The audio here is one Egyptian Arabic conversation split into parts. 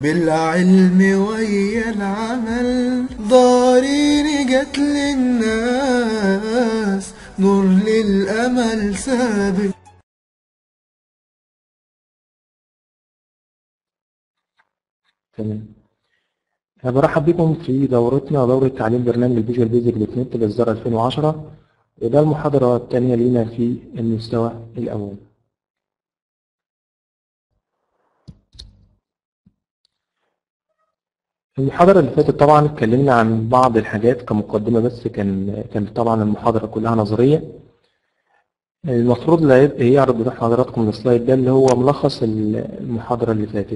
بالعلم ويا العمل ضارين جت للناس نور للأمل سابق تمام أنا برحب بكم في دورتنا دورة تعليم برنامج الفيجوال بيزك دوت نت لإصدار 2010 وده المحاضرة الثانية لينا في المستوى الأول المحاضرة اللي فاتت طبعا اتكلمنا عن بعض الحاجات كمقدمة بس كان كانت طبعا المحاضرة كلها نظرية المفروض اللي هيبقى يعرض قدام حضراتكم السلايد ده اللي هو ملخص المحاضرة اللي فاتت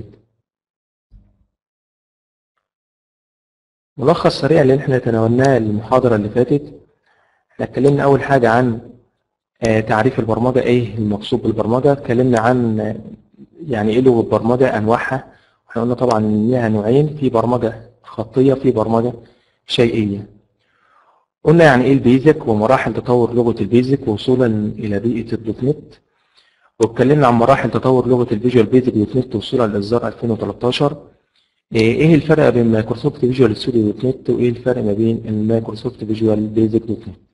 ملخص سريع اللي احنا تناولناه المحاضرة اللي فاتت احنا اتكلمنا أول حاجة عن آه، تعريف البرمجة ايه المقصود بالبرمجة اتكلمنا عن آه، يعني ايه لغة برمجة أنواعها احنا قلنا طبعا ان ليها نوعين في برمجة خطية في برمجة شيئية قلنا يعني ايه البيزك ومراحل تطور لغة البيزك وصولا إلى بيئة الدوت نت واتكلمنا عن مراحل تطور لغة الفيجوال بيزك دوت نت وصولا لإصدار 2013 ايه الفرق بين مايكروسوفت فيجوال ستوديو دوت نت وايه الفرق ما بين المايكروسوفت فيجوال بيزك دوت نت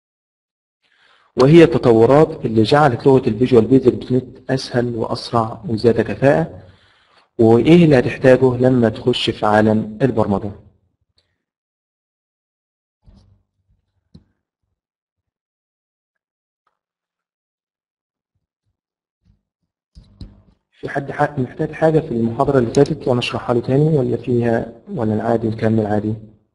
وهي التطورات اللي جعلت لغة الفيجوال بيزك دوت نت اسهل واسرع وذات كفاءة وايه اللي هتحتاجه لما تخش في عالم البرمجة في حد ح- محتاج حاجة في المحاضرة اللي فاتت وأنا أشرحها له تاني ولا فيها ولا العادي نكمل عادي؟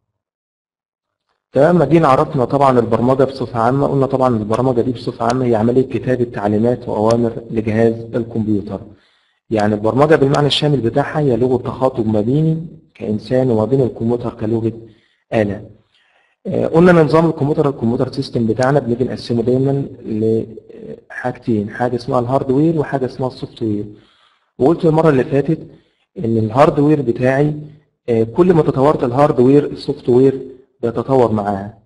تمام ما جينا عرفنا طبعا البرمجة بصفة عامة قلنا طبعا البرمجة دي بصفة عامة هي عملية كتابة تعليمات وأوامر لجهاز الكمبيوتر يعني البرمجة بالمعنى الشامل بتاعها هي لغة تخاطب ما بيني كإنسان وما بين الكمبيوتر كلغة آلة آه، قلنا ان نظام الكمبيوتر الكمبيوتر سيستم بتاعنا بنيجي نقسمه دايما لحاجتين حاجة اسمها الهاردوير وحاجة اسمها السوفت وير وقلت المرة اللي فاتت ان الهاردوير بتاعي آه، كل ما تطورت الهاردوير السوفت وير بيتطور معاها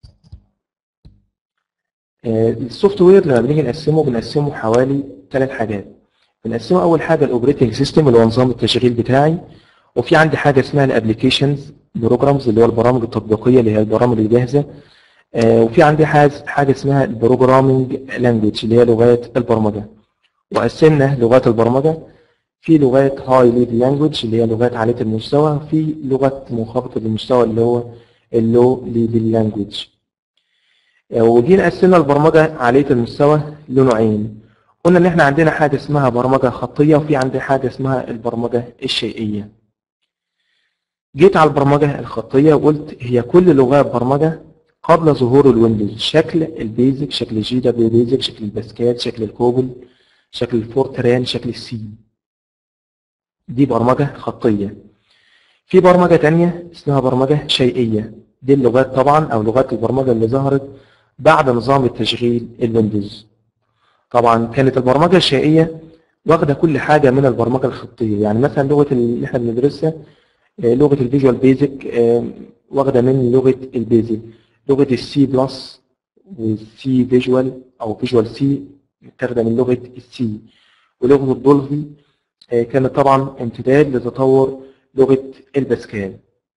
آه، السوفت وير لما بنيجي نقسمه بنقسمه حوالي ثلاث حاجات بنقسمه اول حاجه الاوبريتنج سيستم اللي هو نظام التشغيل بتاعي وفي عندي حاجه اسمها الابلكيشنز بروجرامز اللي هو البرامج التطبيقيه اللي هي البرامج الجاهزه آه، وفي عندي حاجه حاجه اسمها البروجرامينج لانجويج اللي هي لغات البرمجه وقسمنا لغات البرمجه في لغات هاي ليفل لانجويج اللي هي لغات عاليه المستوى وفي لغه منخفضه المستوى اللي هو اللو ليفل لانجويج وجينا قسمنا البرمجه عاليه المستوى لنوعين قلنا ان احنا عندنا حاجه اسمها برمجه خطيه وفي عندي حاجه اسمها البرمجه الشيئيه جيت على البرمجه الخطيه وقلت هي كل لغات برمجه قبل ظهور الويندوز شكل البيزك شكل الجي دبليو بيزك شكل الباسكال شكل الكوبل شكل الفورتران شكل السي دي برمجه خطيه في برمجه تانية اسمها برمجه شيئيه دي اللغات طبعا او لغات البرمجه اللي ظهرت بعد نظام التشغيل الويندوز طبعا كانت البرمجة الشيئية واخدة كل حاجة من البرمجة الخطية يعني مثلا لغة اللي احنا بندرسها آه، لغة الفيجوال بيزك واخدة من لغة البيزك لغة السي بلس والسي فيجوال أو فيجوال سي متاخدة من لغة السي ولغة الدولفي آه، كانت طبعا امتداد لتطور لغة الباسكال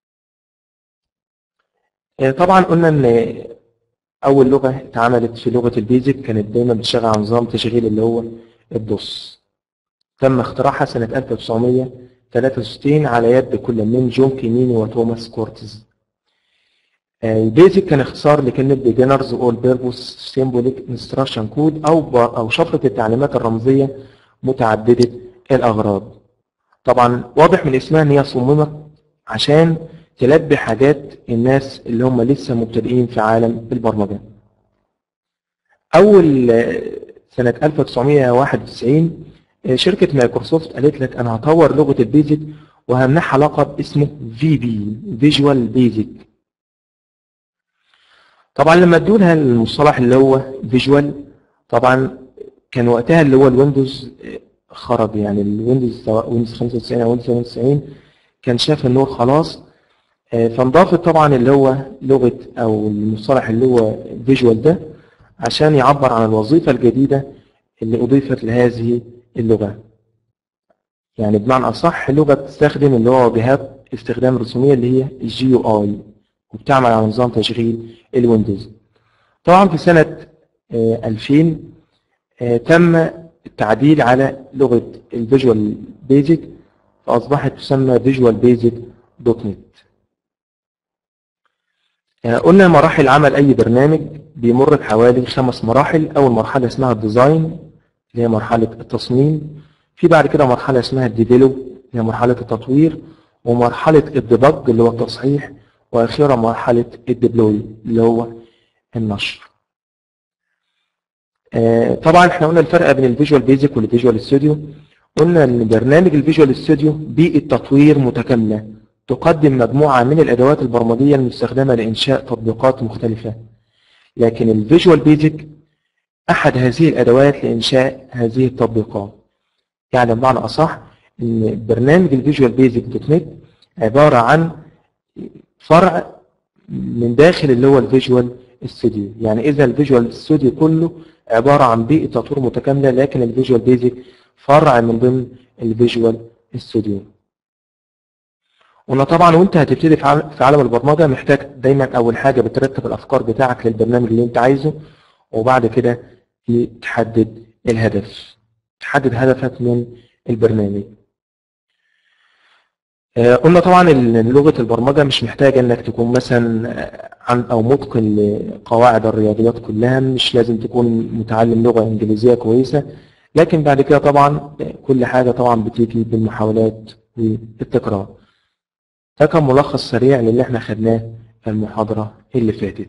آه، طبعا قلنا ان أول لغة اتعملت في لغة البيزك كانت دايما بتشتغل على نظام تشغيل اللي هو الدوس تم اختراعها سنة 1963 على يد كل من جون كيميني وتوماس كورتز آه، البيزك كان اختصار لكلمة beginners all purpose symbolic instruction code أو ب- أو شفرة التعليمات الرمزية متعددة الأغراض طبعا واضح من اسمها ان هي صممت عشان تلبي حاجات الناس اللي هم لسه مبتدئين في عالم البرمجة أول آه، سنة 1991 آه، شركة مايكروسوفت قالت لك أنا هطور لغة البيزك وهمنحها لقب اسمه في بي فيجوال بيزك طبعا لما ادوا لها المصطلح اللي هو فيجوال طبعا كان وقتها اللي هو الويندوز آه، خرج يعني الويندوز سواء ويندوز 95 او ويندوز 98 كان شاف النور خلاص آه، فانضافت طبعا اللي هو لغة أو المصطلح اللي هو فيجوال ده عشان يعبر عن الوظيفة الجديدة اللي أضيفت لهذه اللغة يعني بمعنى أصح لغة بتستخدم اللي هو واجهات استخدام رسومية اللي هي الجي يو اي وبتعمل على نظام تشغيل الويندوز طبعا في سنة آه، 2000 آه، تم التعديل على لغة الفيجوال بيزك فأصبحت تسمى فيجوال بيزك دوت نت قلنا مراحل عمل أي برنامج بيمر بحوالي خمس مراحل أول مرحلة اسمها الديزاين اللي هي مرحلة التصميم في بعد كده مرحلة اسمها الديفلوب اللي هي مرحلة التطوير ومرحلة الديبج اللي هو التصحيح وأخيرا مرحلة الديبلوي اللي هو النشر آه، طبعا احنا قلنا الفرق بين الفيجوال بيزك والفيجوال ستوديو قلنا ان برنامج الفيجوال ستوديو بيئة تطوير متكاملة تقدم مجموعة من الأدوات البرمجية المستخدمة لإنشاء تطبيقات مختلفة لكن الفيجوال بيزك أحد هذه الأدوات لإنشاء هذه التطبيقات يعني بمعنى أصح إن برنامج الفيجوال بيزك دوت نت عبارة عن فرع من داخل اللي هو الفيجوال ستوديو يعني إذا الفيجوال ستوديو كله عبارة عن بيئة تطوير متكاملة لكن الفيجوال بيزك فرع من ضمن الفيجوال ستوديو قلنا طبعا وانت هتبتدي في عالم- في عالم البرمجه محتاج دايما اول حاجه بترتب الافكار بتاعك للبرنامج اللي انت عايزه وبعد كده تحدد الهدف تحدد هدفك من البرنامج آه، قلنا طبعا ان لغه البرمجه مش محتاجه انك تكون مثلا آه، عن او متقن لقواعد الرياضيات كلها مش لازم تكون متعلم لغه انجليزيه كويسه لكن بعد كده طبعا آه، كل حاجه طبعا بتيجي بالمحاولات والتكرار ده كان ملخص سريع للي احنا خدناه في المحاضرة اللي فاتت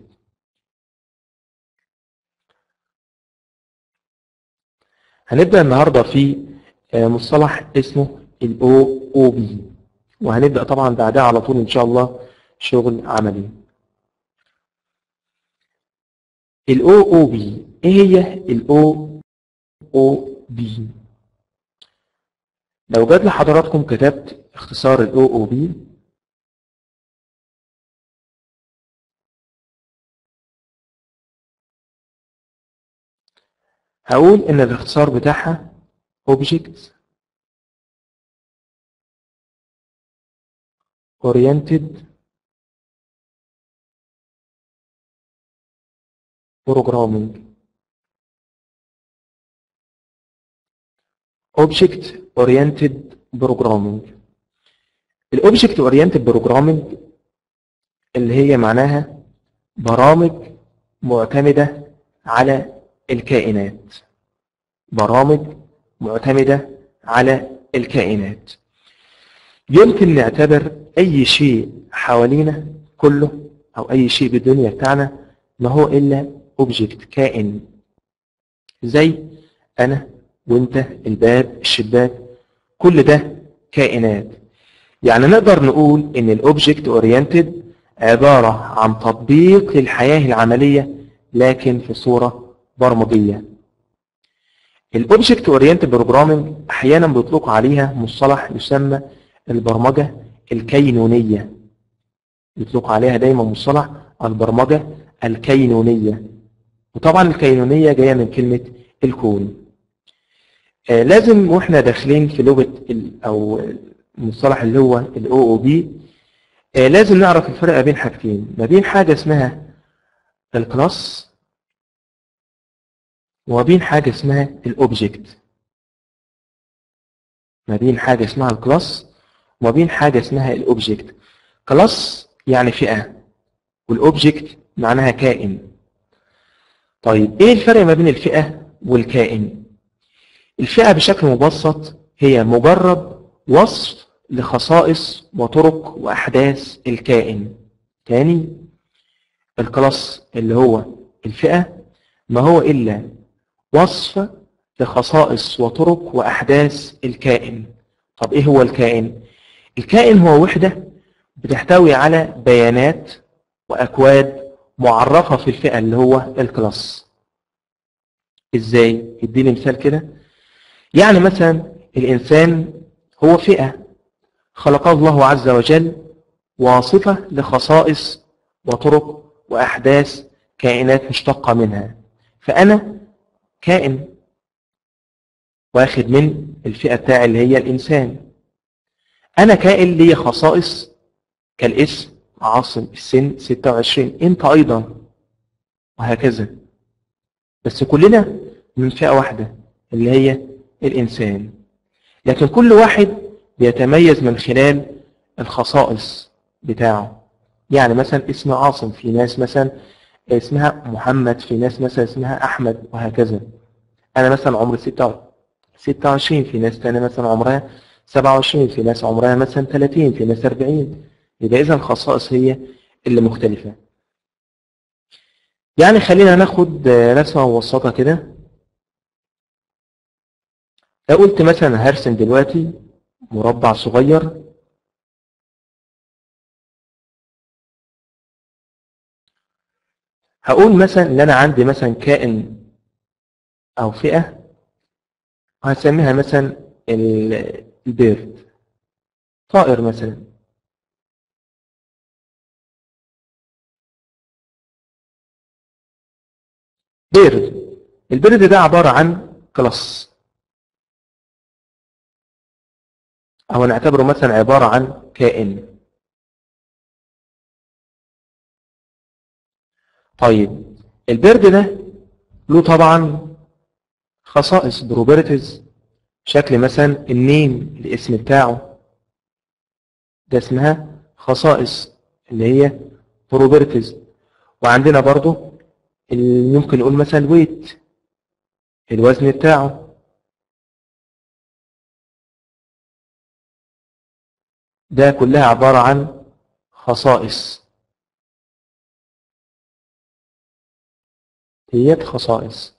هنبدأ النهاردة في آه، مصطلح اسمه ال OOP وهنبدأ طبعا بعدها على طول إن شاء الله شغل عملي ال OOP إيه هي ال OOP لو جات لحضراتكم كتبت اختصار ال OOP هقول ان الاختصار بتاعها object oriented programming object oriented programming الاوبجكت اورينتد بروجرامنج اللي هي معناها برامج معتمده على الكائنات برامج معتمدة على الكائنات يمكن نعتبر أي شيء حوالينا كله أو أي شيء بالدنيا بتاعنا ما هو إلا أوبجكت كائن زي أنا وأنت الباب الشباك كل ده كائنات يعني نقدر نقول إن الأوبجكت أورينتد عبارة عن تطبيق للحياة العملية لكن في صورة برمجية الاوبجكت اورينتد بروجرامنج احيانا بيطلق عليها مصطلح يسمى البرمجه الكينونيه يطلق عليها دايما مصطلح البرمجه الكينونيه وطبعا الكينونيه جايه من كلمه الكون آه لازم واحنا داخلين في لغه ال- او المصطلح اللي هو الاو او بي لازم نعرف الفرق بين حاجتين ما بين حاجه اسمها الكلاس وما بين حاجة اسمها الأوبجكت ما بين حاجة اسمها الكلاس وما بين حاجة اسمها الأوبجكت كلاس يعني فئة والأوبجكت معناها كائن طيب إيه الفرق ما بين الفئة والكائن الفئة بشكل مبسط هي مجرد وصف لخصائص وطرق وأحداث الكائن تاني الكلاس اللي هو الفئة ما هو إلا وصف لخصائص وطرق وأحداث الكائن طب إيه هو الكائن؟ الكائن هو وحدة بتحتوي على بيانات وأكواد معرفة في الفئة اللي هو الكلاس إزاي؟ اديني مثال كده يعني مثلا الإنسان هو فئة خلقه الله عز وجل واصفة لخصائص وطرق وأحداث كائنات مشتقة منها فأنا كائن واخد من الفئة بتاعي اللي هي الإنسان أنا كائن لي خصائص كالاسم عاصم السن 26 أنت أيضا وهكذا بس كلنا من فئة واحدة اللي هي الإنسان لكن كل واحد بيتميز من خلال الخصائص بتاعه يعني مثلا اسم عاصم في ناس مثلا اسمها محمد في ناس مثلا اسمها أحمد وهكذا أنا مثلا عمري 26 في ناس تانية مثلا عمرها 27 في ناس عمرها مثلا 30 في ناس 40 يبقى إذا الخصائص هي اللي مختلفة يعني خلينا ناخد رسمة مبسطة كده لو قلت مثلا هرسم دلوقتي مربع صغير هقول مثلا ان انا عندي مثلا كائن او فئة وهسميها مثلا البيرد طائر مثلا بيرد البيرد ده عبارة عن كلاس أو نعتبره مثلا عبارة عن كائن طيب البرد ده له طبعا خصائص بروبرتيز شكل مثلا النيم الاسم بتاعه ده اسمها خصائص اللي هي بروبرتيز وعندنا برضو اللي يمكن نقول مثلا الويت الوزن بتاعه ده كلها عبارة عن خصائص هي خصائص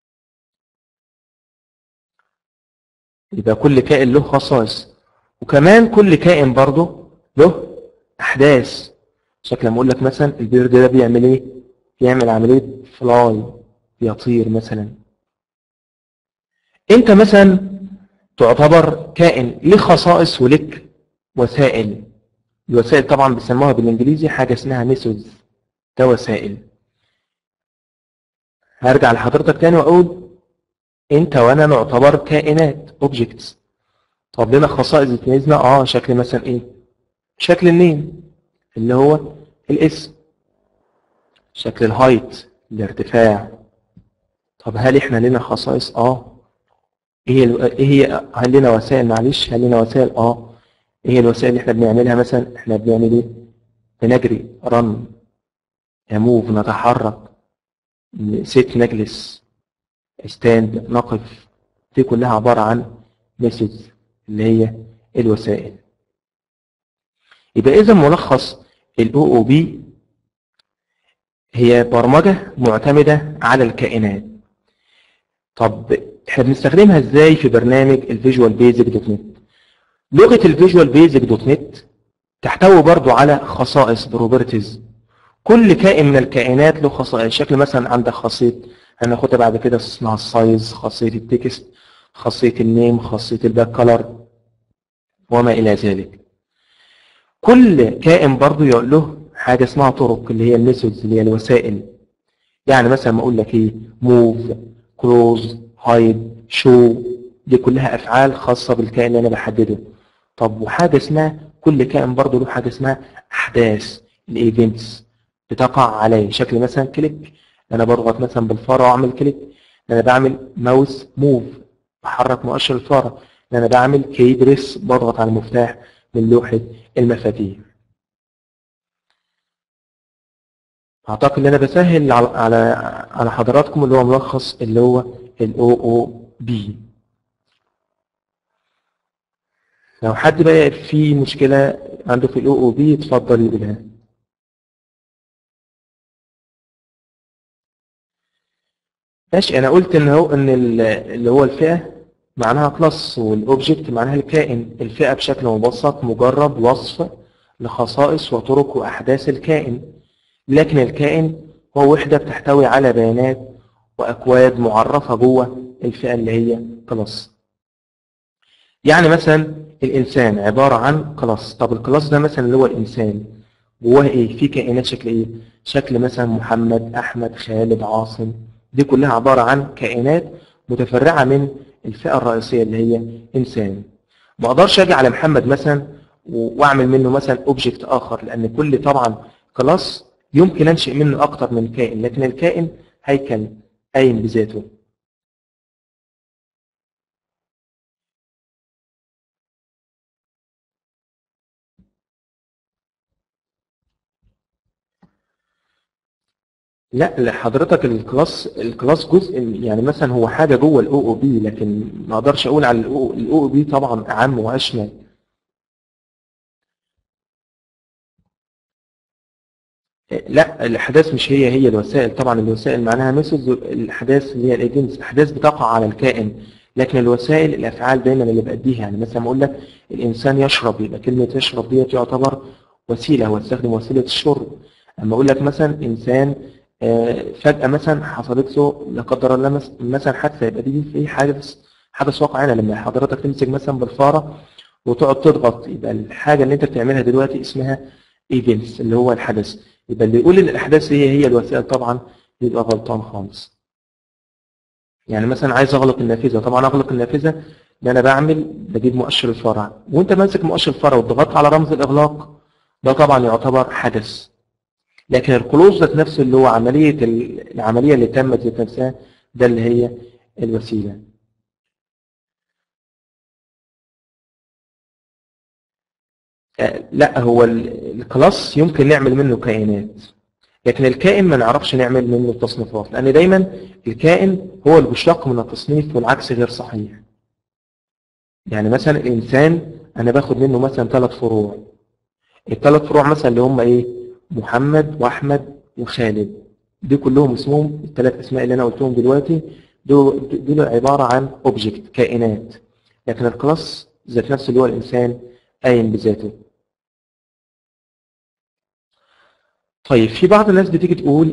يبقى كل كائن له خصائص وكمان كل كائن برضه له أحداث شكل لما أقول لك مثلا البيرد ده بيعمل إيه؟ بيعمل عملية فلاي بيطير مثلا أنت مثلا تعتبر كائن ليه خصائص ولك وسائل الوسائل طبعا بيسموها بالانجليزي حاجه اسمها ميثودز ده وسائل هرجع لحضرتك تاني واقول انت وانا نعتبر كائنات اوبجكتس طب لنا خصائص بتميزنا اه شكل مثلا ايه شكل النيم اللي هو الاسم شكل الهايت الارتفاع طب هل احنا لنا خصائص اه ايه ال- ايه هي هل لنا وسائل معلش هل لنا وسائل اه ايه الوسائل اللي احنا بنعملها مثلا احنا بنعمل ايه بنجري رن يموف نتحرك ست نجلس ستاند نقف دي كلها عبارة عن ميثودز اللي هي الوسائل يبقى إذا ملخص ال OOP هي برمجة معتمدة على الكائنات طب احنا بنستخدمها ازاي في برنامج الفيجوال بيزك دوت نت لغة الفيجوال بيزك دوت نت تحتوي برضو على خصائص بروبرتيز كل كائن من الكائنات له خصائص شكل مثلا عندك خاصية هناخدها بعد كده اسمها السايز خاصية التكست خاصية النيم خاصية الباك كلر وما إلى ذلك كل كائن برضو يقول له حاجة اسمها طرق اللي هي الميثودز اللي هي الوسائل يعني مثلا ما اقول لك ايه موف كلوز هايد شو دي كلها افعال خاصة بالكائن اللي انا بحدده طب وحاجة اسمها كل كائن برضو له حاجة اسمها احداث الايفنتس بتقع عليه شكل مثلا كليك انا بضغط مثلا بالفاره واعمل كليك انا بعمل ماوس موف بحرك مؤشر الفاره انا بعمل كي بريس بضغط على المفتاح من لوحه المفاتيح اعتقد ان انا بسهل على على على حضراتكم اللي هو ملخص اللي هو الاو او بي لو حد بقى في مشكله عنده في الاو او بي اتفضل يقولها ماشي انا قلت ان هو ان ال- اللي هو الفئه معناها كلاس والاوبجكت معناها الكائن الفئه بشكل مبسط مجرد وصف لخصائص وطرق واحداث الكائن لكن الكائن هو وحده بتحتوي على بيانات واكواد معرفه جوه الفئه اللي هي كلاس يعني مثلا الانسان عباره عن كلاس طب الكلاس ده مثلا اللي هو الانسان جواه ايه في كائنات شكل ايه شكل مثلا محمد احمد خالد عاصم دي كلها عباره عن كائنات متفرعة من الفئة الرئيسية اللي هي إنسان ما أقدرش أجي على محمد مثلا و- وأعمل منه مثلا أوبجكت آخر لأن كل طبعا كلاس يمكن أنشئ منه أكتر من كائن لكن الكائن هيكل قايم بذاته لا حضرتك الكلاس الكلاس جزء يعني مثلا هو حاجه جوه الاو او بي لكن ما اقدرش اقول على الاو او بي طبعا اعم واشمل لا الاحداث مش هي هي الوسائل طبعا الوسائل معناها ميثودز الاحداث اللي هي الايجنتس الاحداث بتقع على الكائن لكن الوسائل الافعال دايما اللي باديها يعني مثلا اقول لك الانسان يشرب يبقى كلمه يشرب ديت يعتبر وسيله هو استخدم وسيله الشرب اما اقول لك مثلا انسان آه، فجاه مثلا حصلت له لا قدر الله مس- مثلا حادثه يبقى دي في حادث حدث واقع هنا لما حضرتك تمسك مثلا بالفاره وتقعد تضغط يبقى الحاجه اللي انت بتعملها دلوقتي اسمها ايفنتس اللي هو الحدث يبقى اللي يقول ان الاحداث هي هي الوسائل طبعا يبقى غلطان خالص يعني مثلا عايز اغلق النافذه طبعا اغلق النافذه ان انا بعمل بجيب مؤشر الفرع وانت ماسك مؤشر الفرع وضغطت على رمز الاغلاق ده طبعا يعتبر حدث لكن الكلوز ذات نفسه اللي هو عمليه ال- العمليه اللي تمت ذات نفسها ده اللي هي الوسيله آه، لا هو ال- الكلاس يمكن نعمل منه كائنات لكن الكائن ما نعرفش نعمل منه تصنيفات لان دايما الكائن هو اللي بيشتق من التصنيف والعكس غير صحيح يعني مثلا الانسان انا باخد منه مثلا ثلاث فروع الثلاث فروع مثلا اللي هم ايه محمد واحمد وخالد دي كلهم اسمهم الثلاث اسماء اللي انا قلتهم دلوقتي دول دول عباره عن اوبجكت كائنات لكن الكلاس ذات نفسه اللي هو الانسان قايم بذاته طيب في بعض الناس بتيجي تقول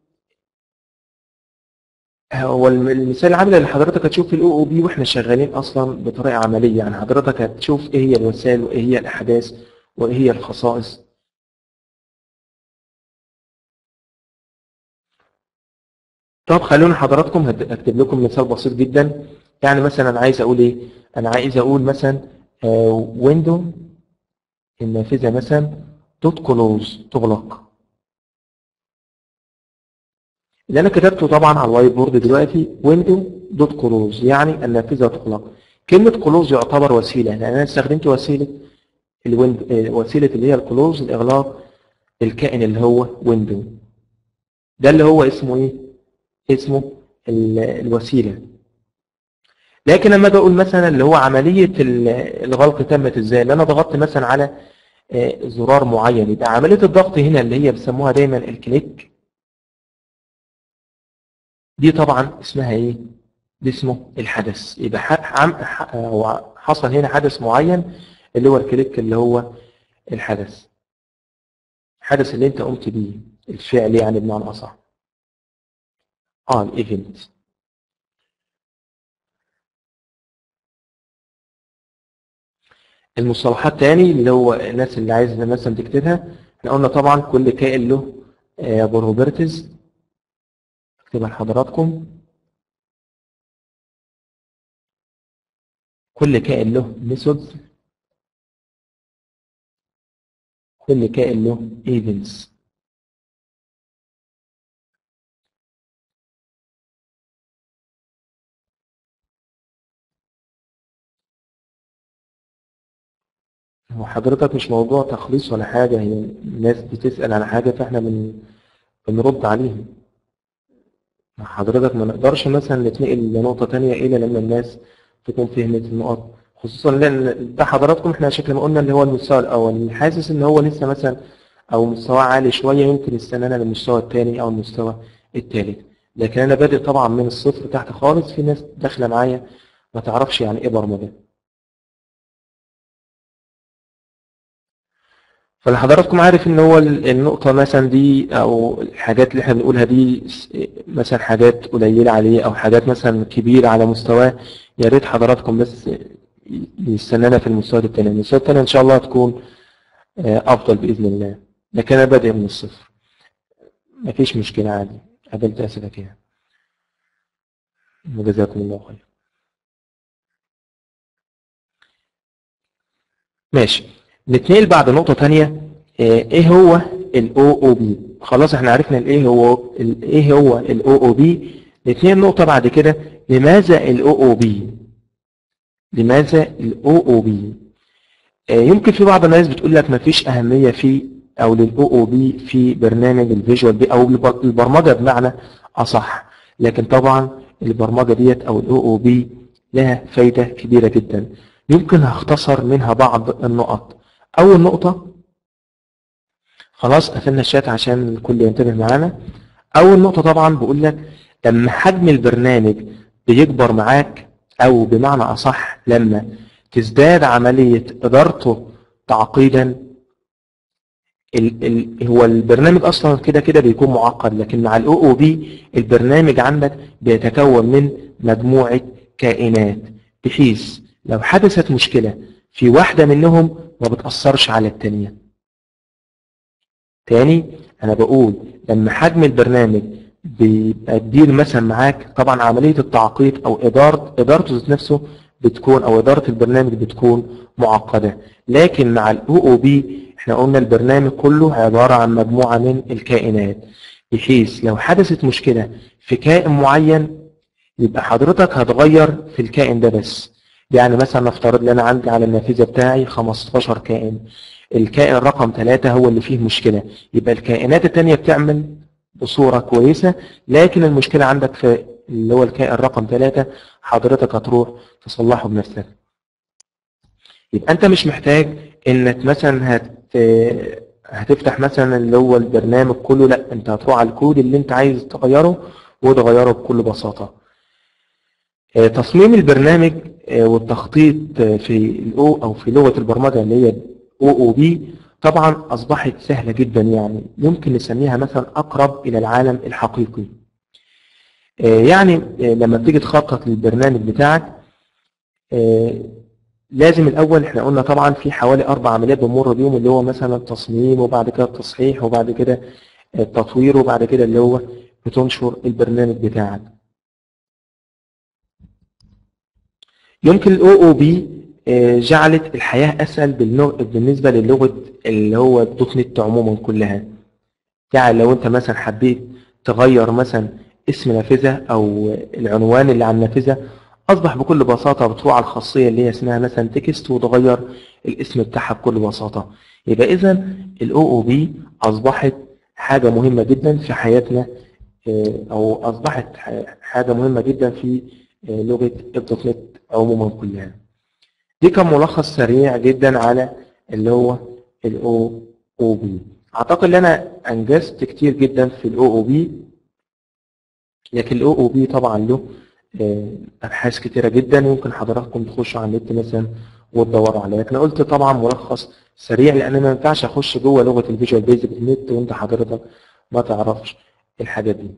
هو الم- المثال العملي اللي حضرتك هتشوف في الاو او بي واحنا شغالين اصلا بطريقه عمليه يعني حضرتك هتشوف ايه هي الوسائل وايه هي الاحداث وايه هي الخصائص طب خلونا حضراتكم هت- هكتب لكم مثال بسيط جدا يعني مثلا انا عايز اقول ايه انا عايز اقول مثلا ويندو النافذه مثلا دوت كلوز تغلق اللي انا كتبته طبعا على الوايت بورد دلوقتي ويندو دوت كلوز يعني النافذه تغلق كلمه كلوز يعتبر وسيله لان انا استخدمت وسيله الويند آه، وسيله اللي هي الكلوز الاغلاق الكائن اللي هو ويندو ده اللي هو اسمه ايه اسمه ال- الوسيله لكن لما اجي اقول مثلا اللي هو عمليه ال- الغلق تمت ازاي اللي انا ضغطت مثلا على آه، زرار معين يبقى عمليه الضغط هنا اللي هي بيسموها دايما الكليك دي طبعا اسمها ايه دي اسمه الحدث يبقى ح- عم ح- هو حصل هنا حدث معين اللي هو الكليك اللي هو الحدث الحدث اللي انت قمت بيه الفعل يعني بمعنى اصح اه الايفنت المصطلحات تاني اللي هو الناس اللي عايزه مثلا تكتبها احنا قلنا طبعا كل كائن له بروبرتيز اكتبها لحضراتكم كل كائن له ميثودز كل كائن له ايفنتس هو حضرتك مش موضوع تخليص ولا حاجة هي الناس بتسأل على حاجة فاحنا بن... بنرد عليهم حضرتك ما نقدرش مثلا نتنقل لنقطة تانية إلا لما الناس تكون فهمت النقط خصوصا لأن ده حضراتكم احنا شكل ما قلنا اللي هو المستوى الأول حاسس إن هو لسه مثلا أو مستواه عالي شوية يمكن يستنانا للمستوى الثاني أو المستوى الثالث لكن أنا بادئ طبعا من الصفر تحت خالص في ناس داخلة معايا ما تعرفش يعني إيه برمجة فحضراتكم عارف ان هو ال- النقطة مثلا دي او الحاجات اللي احنا بنقولها دي س- مثلا حاجات قليلة عليه او حاجات مثلا كبيرة على مستواه يا ريت حضراتكم بس يستنانا في المستوى التاني المستوى التاني ان شاء الله هتكون آه، افضل باذن الله لكن انا بادئ من الصفر مفيش مشكلة عادي قابلت اسئلة فيها جزاكم الله خير ماشي نتنقل بعد نقطة تانية آه، ايه هو ال OOB خلاص احنا عرفنا الايه هو ال- ايه هو ال OOB نتنقل نقطة بعد كده لماذا ال OOB لماذا ال OOB آه، يمكن في بعض الناس بتقول لك مفيش أهمية في أو لل OOB في برنامج الفيجوال بي أو البر- البرمجة بمعنى أصح لكن طبعا البرمجة ديت أو ال OOB لها فايدة كبيرة جدا يمكن هختصر منها بعض النقط أول نقطة خلاص قفلنا الشات عشان الكل ينتبه معانا أول نقطة طبعا بقول لك لما حجم البرنامج بيكبر معاك أو بمعنى أصح لما تزداد عملية إدارته تعقيدا ال ال هو البرنامج أصلا كده كده بيكون معقد لكن مع ال OOB البرنامج عندك بيتكون من مجموعة كائنات بحيث لو حدثت مشكلة في واحدة منهم ما بتأثرش على التانية تاني أنا بقول لما حجم البرنامج بيبقى كبير مثلا معاك طبعا عملية التعقيد أو إدارة إدارته ذات نفسه بتكون أو إدارة البرنامج بتكون معقدة لكن مع ال OOB احنا قلنا البرنامج كله عبارة عن مجموعة من الكائنات بحيث لو حدثت مشكلة في كائن معين يبقى حضرتك هتغير في الكائن ده بس يعني مثلا نفترض ان انا عندي على النافذه بتاعي 15 كائن الكائن رقم 3 هو اللي فيه مشكله يبقى الكائنات الثانيه بتعمل بصوره كويسه لكن المشكله عندك في اللي هو الكائن رقم 3 حضرتك هتروح تصلحه بنفسك يبقى انت مش محتاج انك مثلا هت هتفتح مثلا اللي هو البرنامج كله لا انت هتروح على الكود اللي انت عايز تغيره وتغيره بكل بساطه آه، تصميم البرنامج آه، والتخطيط آه، في الاو او في لغه البرمجه اللي هي او او بي طبعا اصبحت سهله جدا يعني يمكن نسميها مثلا اقرب الى العالم الحقيقي آه، يعني آه، لما بتيجي تخطط للبرنامج بتاعك آه، لازم الاول احنا قلنا طبعا في حوالي اربع عمليات بنمر بيهم اللي هو مثلا التصميم وبعد كده التصحيح وبعد كده التطوير وبعد كده اللي هو بتنشر البرنامج بتاعك يمكن ال OOP آه، جعلت الحياة أسهل بالنوع- بالنسبة للغة اللي هو الدوت نت عموما كلها يعني لو أنت مثلا حبيت تغير مثلا اسم نافذة أو العنوان اللي على النافذة أصبح بكل بساطة بتروح على الخاصية اللي هي اسمها مثلا تكست وتغير الاسم بتاعها بكل بساطة يبقى إذا ال OOP أصبحت حاجة مهمة جدا في حياتنا آه، أو أصبحت ح- حاجة مهمة جدا في آه، لغة الدوت نت عموما كلها دي كان ملخص سريع جدا على اللي هو ال OOP أعتقد إن أنا أنجزت كتير جدا في ال OOP لكن ال OOP طبعا له آه، أبحاث كتيرة جدا يمكن حضراتكم تخشوا على النت مثلا وتدوروا عليها لكن قلت طبعا ملخص سريع لأن ما ينفعش أخش جوه لغة الفيجوال بيزك النت وأنت حضرتك ما تعرفش الحاجات دي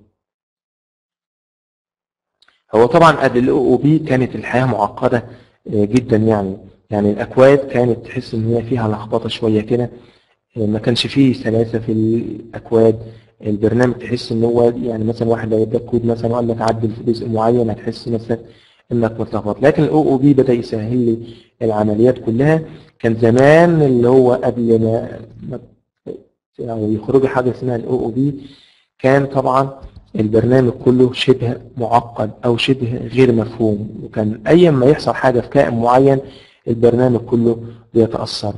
هو طبعا قبل الاو او بي كانت الحياه معقده آه، جدا يعني يعني الاكواد كانت تحس ان هي فيها لخبطه شويه كده آه، ما كانش فيه سلاسه في الاكواد البرنامج تحس ان هو يعني مثلا واحد لو اداك كود مثلا وقال لك عدل في جزء معين هتحس نفسك انك متلخبط لكن الاو او بي بدا يسهل لي العمليات كلها كان زمان اللي هو قبل ما ما- او يخرجوا حاجه اسمها الاو او بي كان طبعا البرنامج كله شبه معقد او شبه غير مفهوم وكان اي ما يحصل حاجه في كائن معين البرنامج كله بيتاثر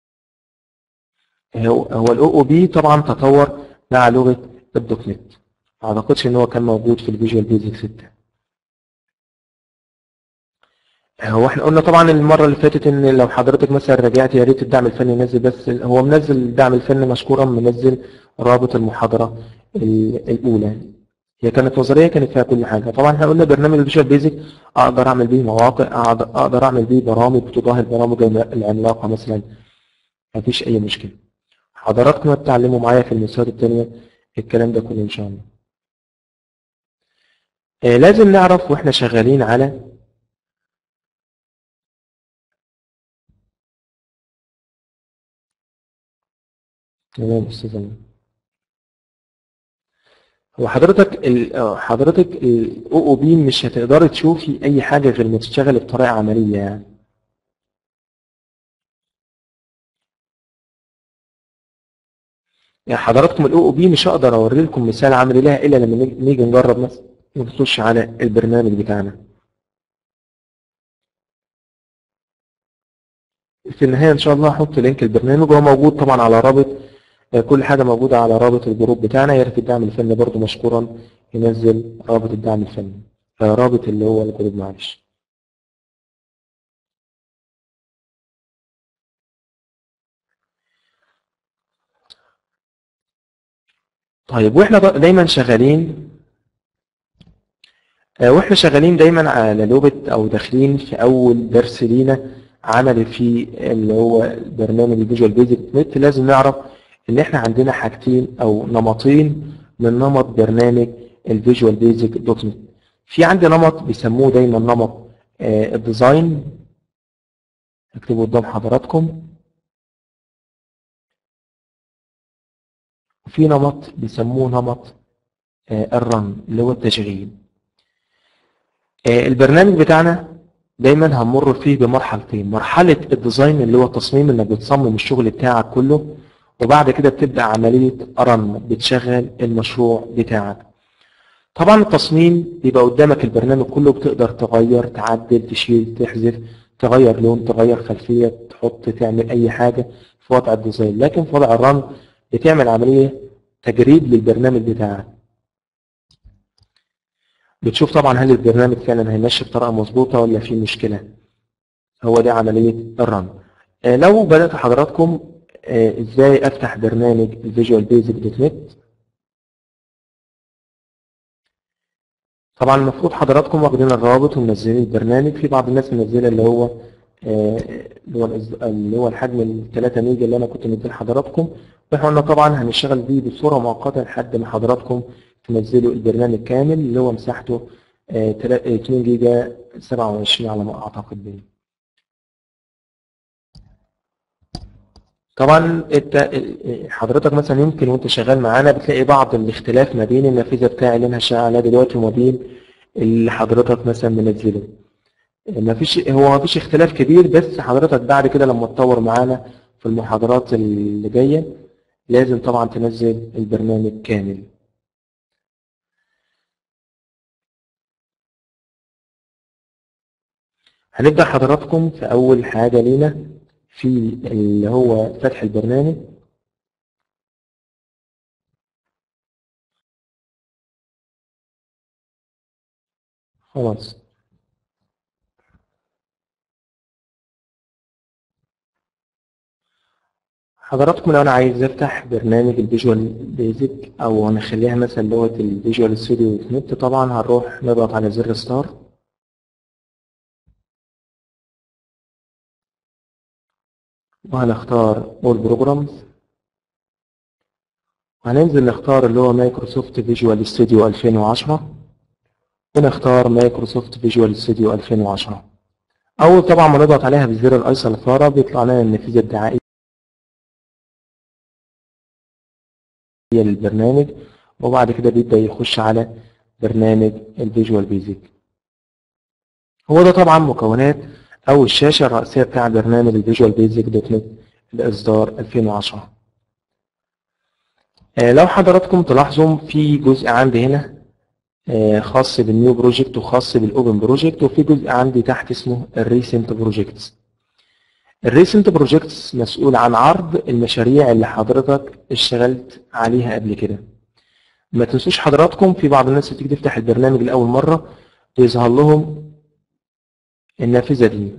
هو هو الاو او بي طبعا تطور مع لغه الدوت نت ما اعتقدش ان هو كان موجود في الفيجوال بيزك 6 هو احنا قلنا طبعا المره اللي فاتت ان لو حضرتك مثلا رجعت يا ريت الدعم الفني ينزل بس هو منزل الدعم الفني مشكورا منزل رابط المحاضره ال- الاولى هي كانت نظريه كانت فيها كل حاجه طبعا احنا قلنا برنامج الفيجوال بيزك اقدر اعمل بيه مواقع اقدر أقدر اعمل بيه برامج تضاهي البرامج العملاقه مثلا مفيش اي مشكله حضراتكم هتتعلموا معايا في المستويات التانية الكلام ده كله ان شاء الله آه، لازم نعرف واحنا شغالين على تمام استاذ أمين. هو حضرتك ال- آه، حضرتك الاو او بي مش هتقدري تشوفي اي حاجه غير ما تشتغلي بطريقه عمليه يعني يعني حضراتكم الاو او بي مش هقدر اوري لكم مثال عملي لها الا لما نيجي نيجي نجرب مثلا نخش على البرنامج بتاعنا في النهايه ان شاء الله هحط لينك البرنامج وهو موجود طبعا على رابط آه، كل حاجه موجوده على رابط الجروب بتاعنا يا ريت الدعم الفني برضو مشكورا ينزل رابط الدعم الفني آه، رابط اللي هو الجروب معلش طيب واحنا دا- دايما شغالين آه، واحنا شغالين دايما على لغه او داخلين في اول درس لينا عملي في اللي هو برنامج الفيجوال بيزك نت لازم نعرف ان احنا عندنا حاجتين او نمطين من نمط برنامج الفيجوال بيزك دوت نت في عندي نمط بيسموه دايما نمط آه، الديزاين اكتبه قدام حضراتكم وفي نمط بيسموه نمط آه، الرن اللي هو التشغيل آه، البرنامج بتاعنا دايما هنمر فيه بمرحلتين مرحلة الديزاين اللي هو التصميم انك بتصمم الشغل بتاعك كله وبعد كده بتبدأ عملية رن بتشغل المشروع بتاعك طبعا التصميم بيبقى قدامك البرنامج كله بتقدر تغير تعدل تشيل تحذف تغير لون تغير خلفية تحط تعمل اي حاجة في وضع الديزاين لكن في وضع الرن بتعمل عملية تجريد للبرنامج بتاعك بتشوف طبعا هل البرنامج فعلا هيمشي بطريقه مظبوطه ولا في مشكله هو دي عمليه الرن آه، لو بدات حضراتكم آه، ازاي افتح برنامج الفيجوال بيزك دوت نت طبعا المفروض حضراتكم واخدين الرابط ومنزلين البرنامج في بعض الناس منزله اللي هو آه، اللي هو الإصد- اللي هو الحجم ال 3 ميجا اللي انا كنت مديه لحضراتكم واحنا قلنا طبعا هنشتغل بيه بصوره مؤقته لحد ما حضراتكم تنزلوا البرنامج كامل اللي هو مساحته آه، تلا- آه، 2 جيجا 27 على ما اعتقد بيه. طبعا انت ال- حضرتك مثلا يمكن وانت شغال معانا بتلاقي بعض الاختلاف ما بين النافذه بتاعي اللي انا شغال عليها دلوقتي وما بين اللي حضرتك مثلا منزله. ما فيش هو ما فيش اختلاف كبير بس حضرتك بعد كده لما تطور معانا في المحاضرات اللي جايه لازم طبعا تنزل البرنامج كامل. هنبدأ حضراتكم في أول حاجة لينا في اللي هو فتح البرنامج خلاص حضراتكم لو أنا عايز أفتح برنامج الفيجوال بيزك أو هنخليها مثلا لغة الفيجوال ستوديو نت طبعا هنروح نضغط على زر ستار وهنختار All Programs وهننزل نختار اللي هو مايكروسوفت فيجوال ستوديو 2010 ونختار مايكروسوفت فيجوال ستوديو 2010 أول طبعا ما نضغط عليها بالزر الأيسر لفارة بيطلع لنا النتيجة الدعائية للبرنامج وبعد كده بيبدأ يخش على برنامج الفيجوال بيزك هو ده طبعا مكونات أو الشاشة الرئيسية بتاع برنامج الفيجوال بيزك دوت نت الإصدار 2010 آه، لو حضراتكم تلاحظوا في جزء عندي هنا آه، خاص بالنيو بروجكت وخاص بالاوبن بروجكت وفي جزء عندي تحت اسمه الريسنت بروجكتس الريسنت بروجكتس مسؤول عن عرض المشاريع اللي حضرتك اشتغلت عليها قبل كده ما تنسوش حضراتكم في بعض الناس بتيجي تفتح البرنامج لأول مرة بيظهر لهم النافذة دي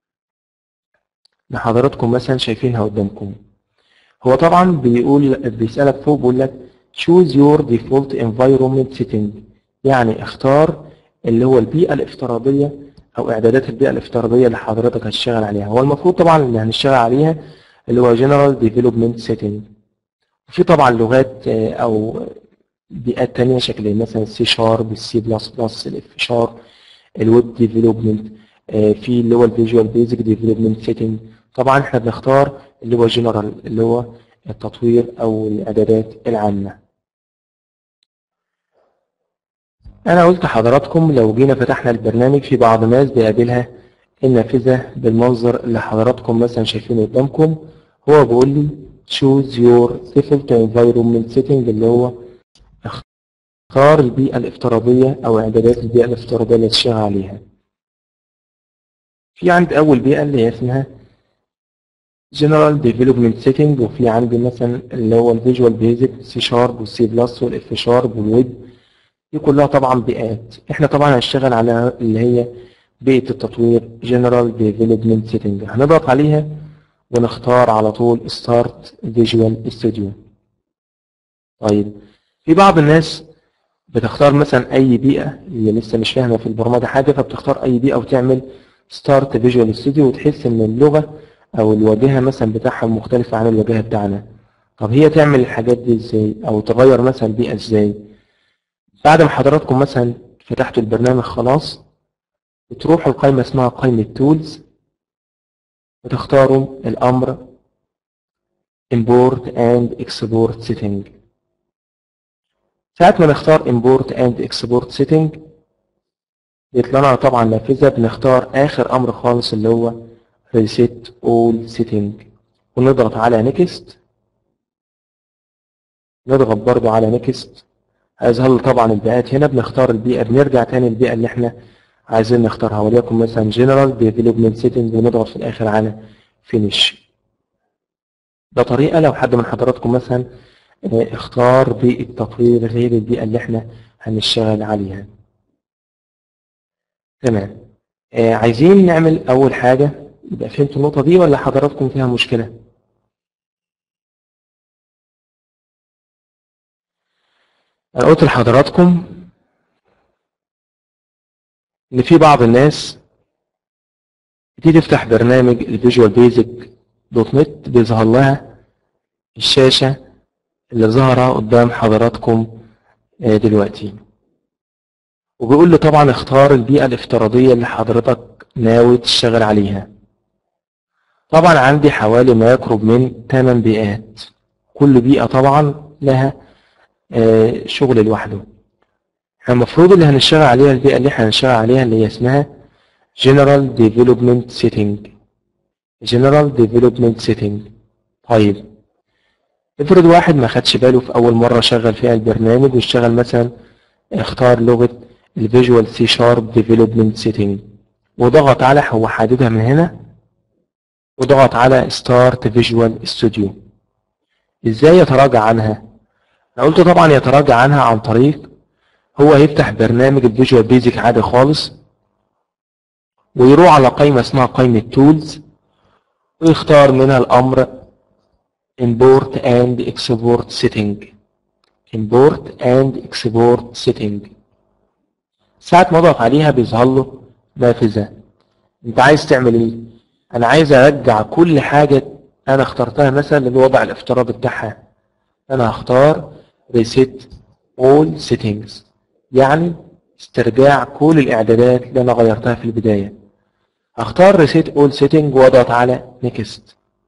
اللي حضراتكم مثلا شايفينها قدامكم هو طبعا بيقول بيسألك فوق بيقول لك choose your default environment setting يعني اختار اللي هو البيئة الافتراضية أو إعدادات البيئة الافتراضية اللي حضرتك هتشتغل عليها هو المفروض طبعا اللي هنشتغل عليها اللي هو General Development Setting في طبعا لغات آه، أو بيئات تانية شكل مثلا السي شارب السي بلس بلس الاف شارب الويب ديفلوبمنت في اللي هو الفيجوال بيزك ديفلوبمنت سيتنج طبعا احنا بنختار اللي هو جنرال اللي هو التطوير او الاعدادات العامه انا قلت لحضراتكم لو جينا فتحنا البرنامج في بعض الناس بيقابلها النافذة بالمنظر اللي حضراتكم مثلا شايفينه قدامكم هو بيقول لي choose your default environment setting اللي هو اختار البيئة الافتراضية او اعدادات البيئة الافتراضية اللي تشتغل عليها في عند اول بيئة اللي هي اسمها General Development Setting وفي عندي مثلا اللي هو الفيجوال بيزك سي شارب والسي بلس والاف شارب والويب دي كلها طبعا بيئات احنا طبعا هنشتغل على اللي هي بيئة التطوير General Development Setting هنضغط عليها ونختار على طول Start Visual Studio طيب في بعض الناس بتختار مثلا اي بيئة اللي لسه مش فاهمة في البرمجة حاجة فبتختار اي بيئة وتعمل Start Visual Studio وتحس ان اللغة او الواجهة مثلا بتاعها مختلفة عن الواجهة بتاعنا طب هي تعمل الحاجات دي ازاي او تغير مثلا البيئة ازاي بعد ما حضراتكم مثلا فتحتوا البرنامج خلاص بتروحوا القائمة اسمها قائمة تولز وتختاروا الأمر import and export setting ساعة ما نختار import and export setting بيطلع لنا طبعا نافذة بنختار آخر أمر خالص اللي هو reset all setting ونضغط على next نضغط برضو على next هيظهر لي طبعا البيئات هنا بنختار البيئة بنرجع تاني البيئة اللي احنا عايزين نختارها وليكن مثلا general development setting ونضغط في الآخر على finish ده طريقة لو حد من حضراتكم مثلا اه، اختار بيئة تطوير غير البيئة اللي احنا هنشتغل عليها تمام اه، عايزين نعمل أول حاجة يبقى فهمتوا النقطة دي ولا حضراتكم فيها مشكلة؟ أنا قلت لحضراتكم إن في بعض الناس بتيجي تفتح برنامج الفيجوال بيزك دوت نت بيظهر لها الشاشة اللي ظاهرة قدام حضراتكم آه، دلوقتي وبيقول لي طبعا اختار البيئة الافتراضية اللي حضرتك ناوي تشتغل عليها طبعا عندي حوالي ما يقرب من 8 بيئات كل بيئة طبعا لها آه، شغل لوحده احنا المفروض اللي هنشتغل عليها البيئة اللي احنا هنشتغل عليها اللي هي اسمها General Development Setting General Development Setting طيب افرض واحد ما خدش باله في أول مرة شغل فيها البرنامج واشتغل مثلا اختار لغة الفيجوال سي شارب ديفلوبمنت سيتنج وضغط على هو حددها من هنا وضغط على ستارت فيجوال ستوديو ازاي يتراجع عنها انا قلت طبعا يتراجع عنها عن طريق هو هيفتح برنامج الفيجوال بيزك عادي خالص ويروح على قائمة اسمها قائمة تولز ويختار منها الأمر import and export setting import and export setting ساعة ما اضغط عليها بيظهر له نافذة انت عايز تعمل ايه انا عايز ارجع كل حاجة انا اخترتها مثلا للوضع الافتراضي بتاعها انا هختار reset all settings يعني استرجاع كل الاعدادات اللي انا غيرتها في البداية هختار reset all setting واضغط على next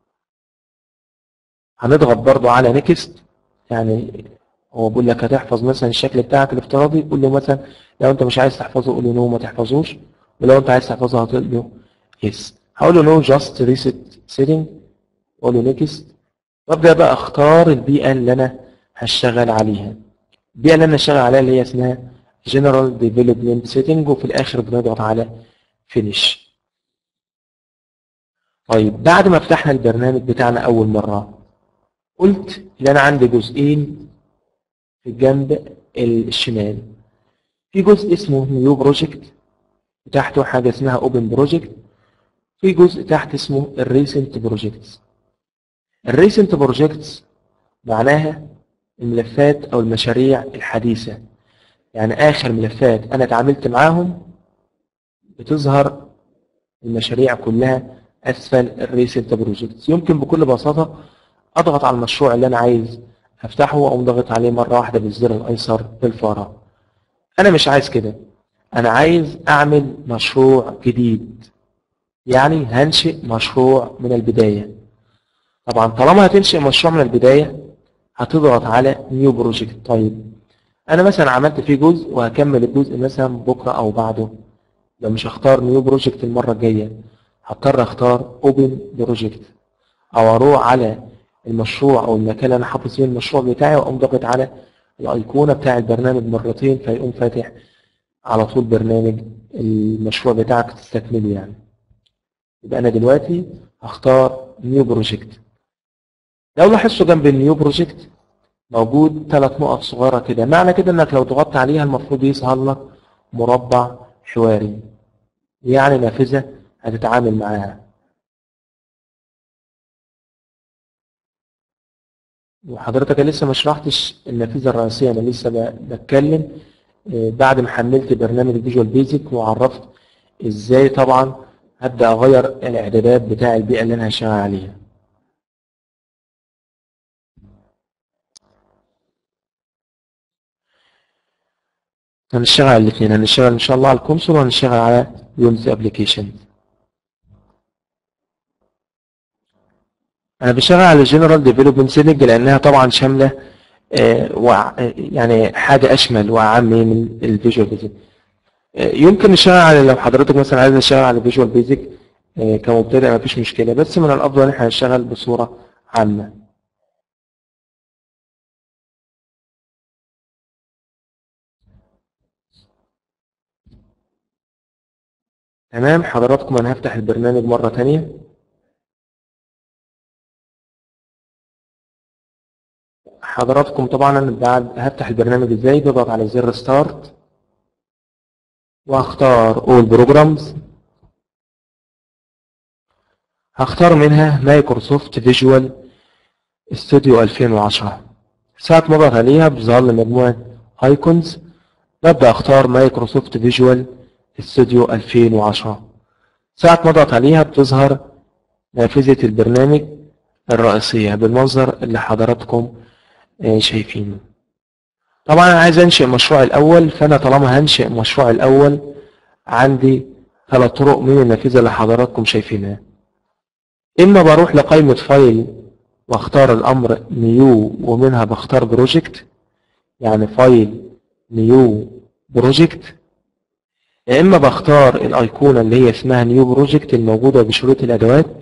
هنضغط برضو على next يعني هو بيقول لك هتحفظ مثلا الشكل بتاعك الافتراضي قول له مثلا لو انت مش عايز تحفظه قول له نو ما تحفظوش ولو انت عايز تحفظه هتقول له يس هقول له نو جاست ريست سيتنج اقول له نيكست وابدا بقى اختار البيئه اللي انا هشتغل عليها البيئه اللي انا هشتغل عليها اللي هي اسمها جنرال ديفلوبمنت سيتنج وفي الاخر بنضغط على فينيش طيب بعد ما فتحنا البرنامج بتاعنا اول مره قلت ان انا عندي جزئين في الجنب الشمال في جزء اسمه نيو بروجكت وتحته حاجة اسمها اوبن بروجكت في جزء تحت اسمه الريسنت بروجكتس الريسنت بروجكتس معناها الملفات او المشاريع الحديثة يعني اخر ملفات انا اتعاملت معاهم بتظهر المشاريع كلها اسفل الريسنت بروجكتس يمكن بكل بساطة اضغط على المشروع اللي انا عايز افتحه واقوم ضغط عليه مرة واحدة بالزر الايسر بالفارة انا مش عايز كده انا عايز اعمل مشروع جديد يعني هنشئ مشروع من البداية طبعا طالما هتنشئ مشروع من البداية هتضغط على نيو بروجكت طيب انا مثلا عملت فيه جزء وهكمل الجزء مثلا بكره او بعده لو مش هختار نيو بروجكت المره الجايه هضطر اختار اوبن بروجكت او اروح على المشروع او المكان اللي انا حاطط فيه المشروع بتاعي واقوم ضاغط على الايقونه بتاع البرنامج مرتين فيقوم فاتح على طول برنامج المشروع بتاعك تستكمله يعني يبقى انا دلوقتي هختار نيو بروجكت لو لاحظتوا جنب النيو بروجكت موجود ثلاث نقط صغيرة كده معنى كده انك لو ضغطت عليها المفروض يظهر لك مربع حواري يعني نافذة هتتعامل معاها وحضرتك لسه ما شرحتش النافذة الرئيسية انا لسه ب- بتكلم آه، بعد ما حملت برنامج فيجوال بيزك وعرفت ازاي طبعا هبدأ اغير الاعدادات بتاع البيئة اللي انا هشتغل عليها هنشتغل على الاثنين هنشتغل ان شاء الله على الكونسول وهنشتغل على يونتي ابلكيشن انا بشتغل على جنرال ديفلوبمنت سيلج لانها طبعا شامله آه، وع- آه، يعني حاجه اشمل واعم من الفيجوال بيزك يمكن نشتغل على لو حضرتك مثلا عايز نشتغل على فيجوال بيزك كمبتدئ مفيش مشكله بس من الافضل ان احنا نشتغل بصوره عامه تمام حضراتكم انا هفتح البرنامج مرة تانية حضراتكم طبعا انا بعد هفتح البرنامج ازاي بضغط على زر ستارت واختار all programs هختار منها مايكروسوفت فيجوال ستوديو 2010 ساعة ما اضغط عليها بيظهر لي مجموعة ايكونز ببدأ اختار مايكروسوفت فيجوال ستوديو 2010 ساعة ما اضغط عليها بتظهر نافذة البرنامج الرئيسية بالمنظر اللي حضراتكم آه، شايفينه طبعا انا عايز انشئ مشروع الاول فانا طالما هنشئ مشروع الاول عندي ثلاث طرق من النافذة اللي حضراتكم شايفينها اما بروح لقائمة فايل واختار الامر نيو ومنها بختار بروجكت يعني فايل نيو بروجكت يا اما بختار الايقونه اللي هي اسمها نيو بروجكت الموجوده بشروط الادوات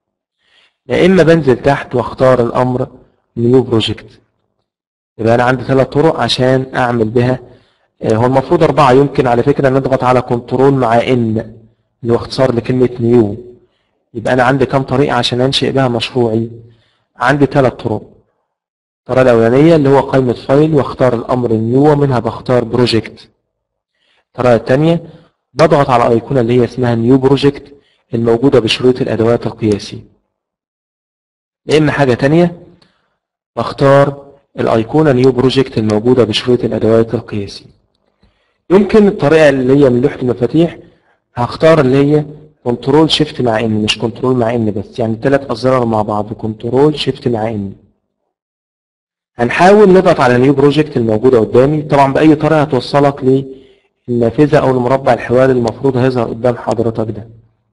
يا اما بنزل تحت واختار الامر نيو بروجكت يبقى انا عندي ثلاث طرق عشان اعمل بها آه، هو المفروض اربعه يمكن على فكره نضغط على كنترول مع ان اللي هو اختصار لكلمه نيو يبقى انا عندي كام طريقه عشان انشئ بها مشروعي عندي ثلاث طرق الطريقه الاولانيه اللي هو قائمه فايل واختار الامر نيو ومنها بختار بروجكت الطريقة الثانية بضغط على الايقونة اللي هي اسمها نيو بروجكت الموجودة بشروط الادوات القياسي يا اما حاجة تانية بختار الايقونة نيو بروجكت الموجودة بشروط الادوات القياسي يمكن الطريقة اللي هي من لوحة المفاتيح هختار اللي هي كنترول شيفت مع ان مش كنترول مع ان بس يعني ثلاث ازرار مع بعض كنترول شيفت مع ان هنحاول نضغط على نيو بروجكت الموجودة قدامي طبعا بأي طريقة هتوصلك للنافذة أو المربع الحواري المفروض هيظهر قدام حضرتك ده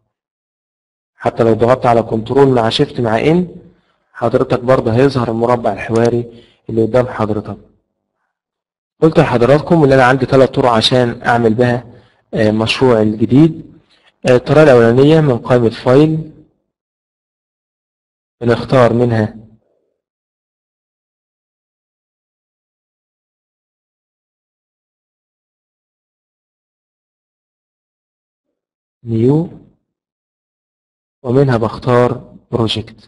حتى لو ضغطت على كنترول مع شيفت مع ان حضرتك برضه هيظهر المربع الحواري اللي قدام حضرتك قلت لحضراتكم ان انا عندي ثلاث طرق عشان اعمل بها آه، مشروع الجديد آه، الطريقة الأولانية من قائمة فايل بنختار منها نيو ومنها بختار بروجكت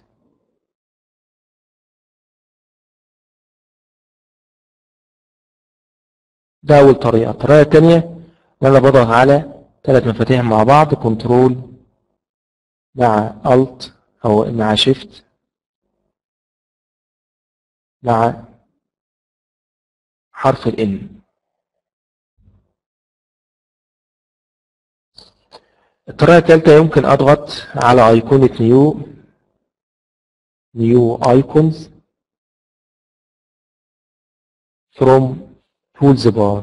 ده أول طريقة الطريقة التانية إن أنا بضغط على ثلاث مفاتيح مع بعض كنترول مع Alt أو مع Shift مع حرف ال N الطريقة الثالثة يمكن أضغط على أيقونة نيو نيو ايكونز from tools bar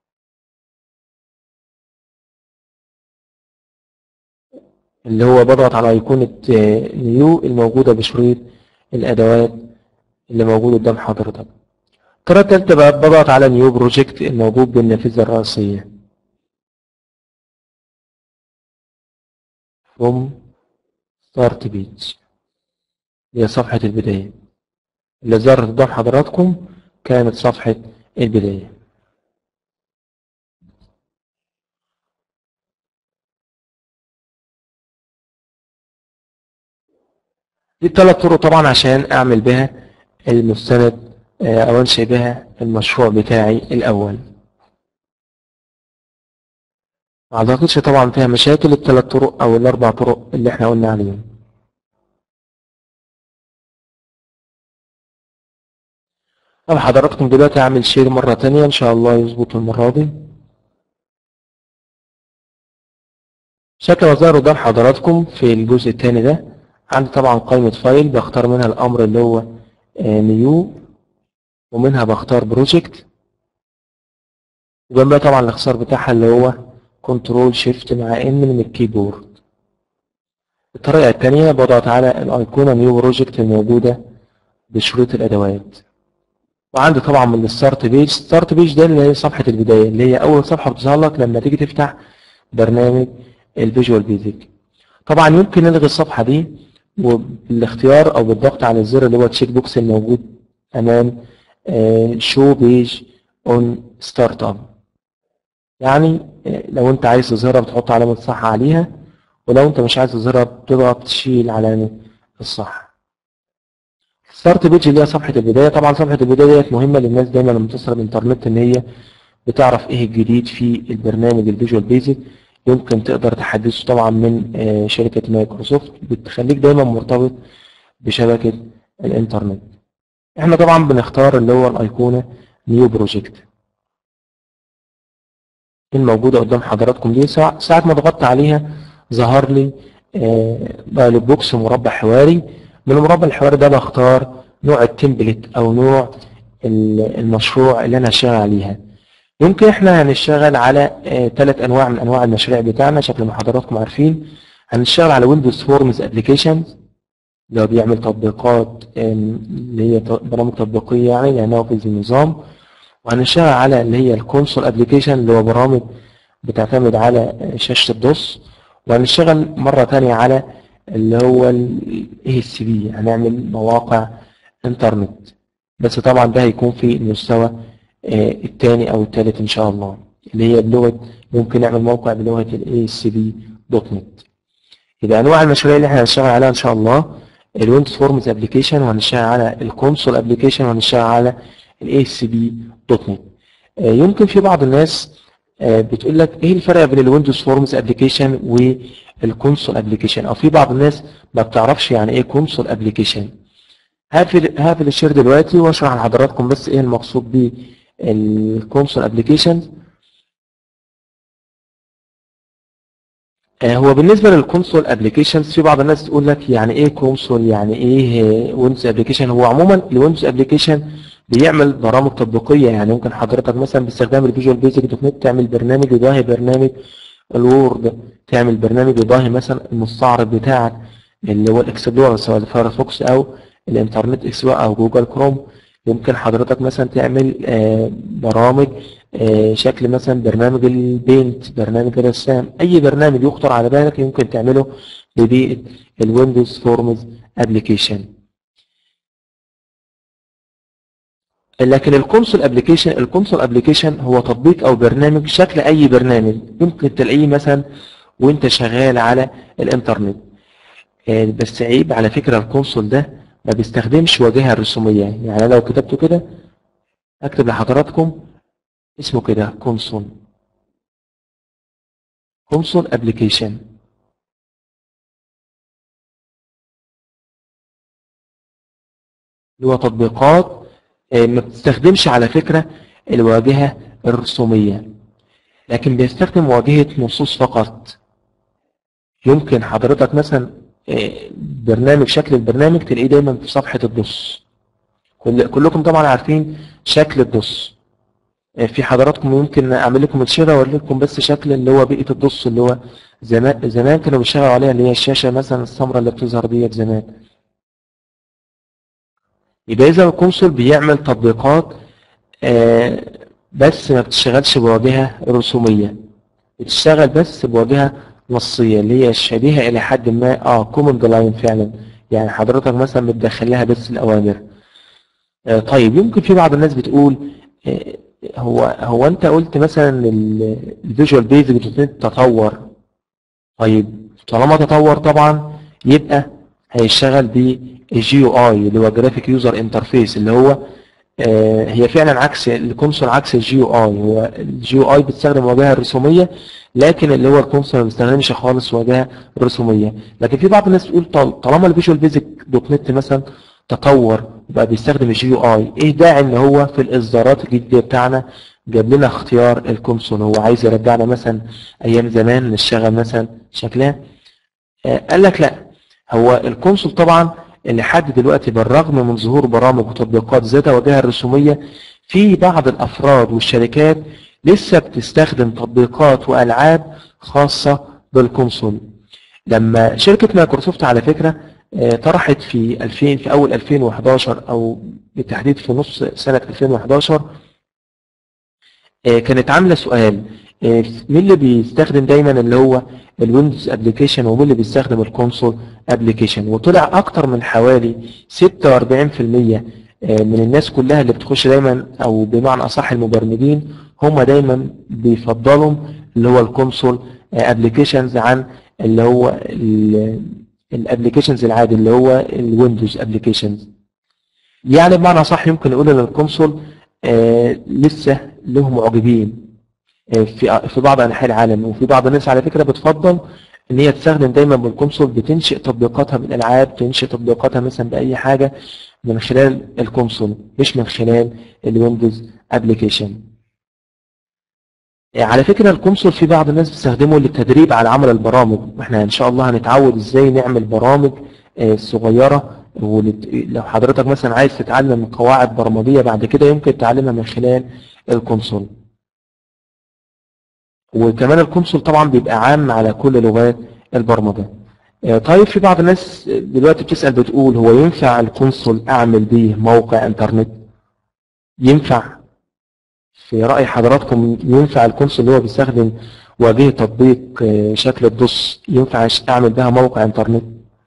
اللي هو بضغط على أيقونة نيو الموجودة بشريط الأدوات اللي موجودة قدام حضرتك الطريقة التالتة بقى بضغط على نيو بروجكت الموجود بالنافذة الرئيسية from start page هي صفحة البداية اللي ظهرت قدام حضراتكم كانت صفحة البداية دي الثلاث طرق طبعا عشان اعمل بها المستند آه، او انشئ بها المشروع بتاعي الاول ما اعتقدش طبعا فيها مشاكل الثلاث طرق او الاربع طرق اللي احنا قلنا عليهم طب حضراتكم دلوقتي هعمل شير مرة تانية ان شاء الله يظبط المرة دي شكل ما ظهر قدام حضراتكم في الجزء الثاني ده عندي طبعا قائمة فايل بختار منها الامر اللي هو نيو ومنها بختار بروجكت وجنبها طبعا الاختصار بتاعها اللي هو كنترول شيفت مع ان من الكيبورد الطريقة الثانية بضغط على الايقونة نيو بروجكت الموجودة بشروط الادوات وعندي طبعا من الستارت بيج ستارت بيج ده اللي هي صفحة البداية اللي هي اول صفحة بتظهر لك لما تيجي تفتح برنامج الفيجوال بيزك طبعا يمكن نلغي الصفحة دي وبالاختيار او بالضغط على الزر اللي هو تشيك بوكس الموجود امام شو بيج اون ستارت اب يعني آه، لو انت عايز تظهرها بتحط علامة صح عليها ولو انت مش عايز تظهرها بتضغط تشيل علامة الصح ستارت بيج اللي هي صفحة البداية طبعا صفحة البداية ديت مهمة للناس دايما لما تصل الانترنت ان هي بتعرف ايه الجديد في البرنامج الفيجوال بيزك يمكن تقدر تحدثه طبعا من آه، شركة مايكروسوفت بتخليك دايما مرتبط بشبكة الانترنت احنا طبعا بنختار اللي هو الايقونة نيو بروجكت الموجودة قدام حضراتكم دي ساعة ساعة ما ضغطت عليها ظهر لي دايلوج بوكس مربع حواري من المربع الحواري ده بختار نوع التمبلت او نوع ال- المشروع اللي انا هشتغل عليها يمكن احنا هنشتغل على ثلاث انواع من انواع المشاريع بتاعنا شكل ما حضراتكم عارفين هنشتغل على ويندوز فورمز ابلكيشنز اللي هو بيعمل تطبيقات آم، اللي هي ت- برامج تطبيقية يعني لأنها في النظام وهنشتغل على اللي هي الكونسول ابلكيشن اللي هو برامج بتعتمد على شاشة الدوس وهنشتغل مرة تانية على اللي هو ال ASP هنعمل مواقع انترنت بس طبعا ده هيكون في المستوى آه، التاني او التالت ان شاء الله اللي هي بلغة ممكن نعمل موقع بلغة ال ASP.NET يبقى انواع المشاريع اللي احنا هنشتغل عليها ان شاء الله الويندوز فورمز ابلكيشن وهنشتغل على الكونسول ابلكيشن وهنشتغل على الاي سي بي دوت نت يمكن في بعض الناس آه، بتقول لك ايه الفرق بين الويندوز فورمز ابلكيشن والكونسول ابلكيشن او في بعض الناس ما بتعرفش يعني ايه كونسول ابلكيشن هقفل هقفل الشير دلوقتي واشرح لحضراتكم بس ايه المقصود بالكونسول ابلكيشن آه، هو بالنسبة للكونسول ابلكيشنز في بعض الناس تقول لك يعني ايه كونسول يعني ايه ويندوز ابلكيشن هو عموما الويندوز ابلكيشن بيعمل برامج تطبيقية يعني ممكن حضرتك مثلا باستخدام الفيجوال بيزك دوت نت تعمل برنامج يضاهي برنامج الوورد تعمل برنامج يضاهي مثلا المستعرض بتاعك اللي هو الاكسبلورر سواء الفايرفوكس او الانترنت اكسبلورر او جوجل كروم يمكن حضرتك مثلا تعمل آه، برامج آه، شكل مثلا برنامج البينت برنامج الرسام اي برنامج يخطر على بالك يمكن تعمله ببيئة الويندوز فورمز ابلكيشن لكن الكونسول ابلكيشن الكونسول ابلكيشن هو تطبيق او برنامج شكل اي برنامج يمكن تلاقيه مثلا وانت شغال على الانترنت آه، بس عيب على فكرة الكونسول ده ما بيستخدمش واجهة رسومية يعني لو كتبته كده اكتب لحضراتكم اسمه كده كونسول كونسول ابلكيشن اللي هو تطبيقات آه، ما بتستخدمش على فكرة الواجهة الرسومية لكن بيستخدم واجهة نصوص فقط يمكن حضرتك مثلا آه، برنامج شكل البرنامج تلاقيه دايما في صفحة الدوس كل كلكم طبعا عارفين شكل الدوس آه، في حضراتكم ممكن اعمل لكم الشيره واوري لكم بس شكل اللي هو بيئه الدوس اللي هو زمان زمان كانوا بيشتغلوا عليها اللي هي الشاشه مثلا السمراء اللي بتظهر ديت زمان يبقى اذا الكونسول بيعمل تطبيقات آه، بس ما بتشتغلش بواجهة رسومية بتشتغل بس بواجهة نصية اللي هي شبيهة إلى حد ما اه كوماند لاين فعلا يعني حضرتك مثلا بتدخل لها بس الأوامر آه، طيب يمكن في بعض الناس بتقول آه، هو هو أنت قلت مثلا الفيجوال بيزك تطور طيب طالما تطور طبعا يبقى هيشتغل بالجي يو اي اللي هو جرافيك يوزر انترفيس اللي هو آه، هي فعلا عكس الكونسول عكس الجي يو اي هو الجي يو اي بتستخدم واجهه رسوميه لكن اللي هو الكونسول ما بيستخدمش خالص واجهه رسوميه لكن في بعض الناس بتقول طال- طالما الفيجوال بيزك دوت نت مثلا تطور وبقى بيستخدم الجي يو اي ايه داعي ان هو في الاصدارات الجديده بتاعنا جاب لنا اختيار الكونسول هو عايز يرجعنا مثلا ايام زمان نشتغل مثلا شكلها آه، قال لك لا هو الكونسول طبعا اللي لحد دلوقتي بالرغم من ظهور برامج وتطبيقات ذات واجهه رسوميه في بعض الافراد والشركات لسه بتستخدم تطبيقات والعاب خاصه بالكونسول لما شركه مايكروسوفت على فكره آه، طرحت في 2000 في اول 2011 او بالتحديد في نص سنه 2011 آه، كانت عامله سؤال آه، مين اللي بيستخدم دايما اللي هو الويندوز ابلكيشن ومين اللي بيستخدم الكونسول ابلكيشن وطلع اكتر من حوالي 46% آه، من الناس كلها اللي بتخش دايما او بمعنى اصح المبرمجين هم دايما بيفضلوا اللي هو الكونسول ابلكيشنز عن اللي هو الابلكيشنز العادي اللي هو الويندوز ابلكيشنز يعني بمعنى صح يمكن نقول ان الكونسول آه، لسه له معجبين آه، في في بعض انحاء العالم وفي بعض الناس على فكره بتفضل ان هي تستخدم دايما بالكونسول بتنشئ تطبيقاتها بالالعاب تنشئ تطبيقاتها مثلا باي حاجه من خلال الكونسول مش من خلال الويندوز ابلكيشن على فكرة الكونسول في بعض الناس بتستخدمه للتدريب على عمل البرامج احنا ان شاء الله هنتعود ازاي نعمل برامج آه، صغيرة ولت- لو حضرتك مثلا عايز تتعلم قواعد برمجية بعد كده يمكن تتعلمها من خلال الكونسول وكمان الكونسول طبعا بيبقى عام على كل لغات البرمجة آه، طيب في بعض الناس دلوقتي بتسأل بتقول هو ينفع الكونسول اعمل بيه موقع انترنت ينفع في رأي حضراتكم ينفع الكونسول اللي هو بيستخدم واجهة تطبيق آه، شكل الدوس ينفع أش- أعمل بها موقع إنترنت؟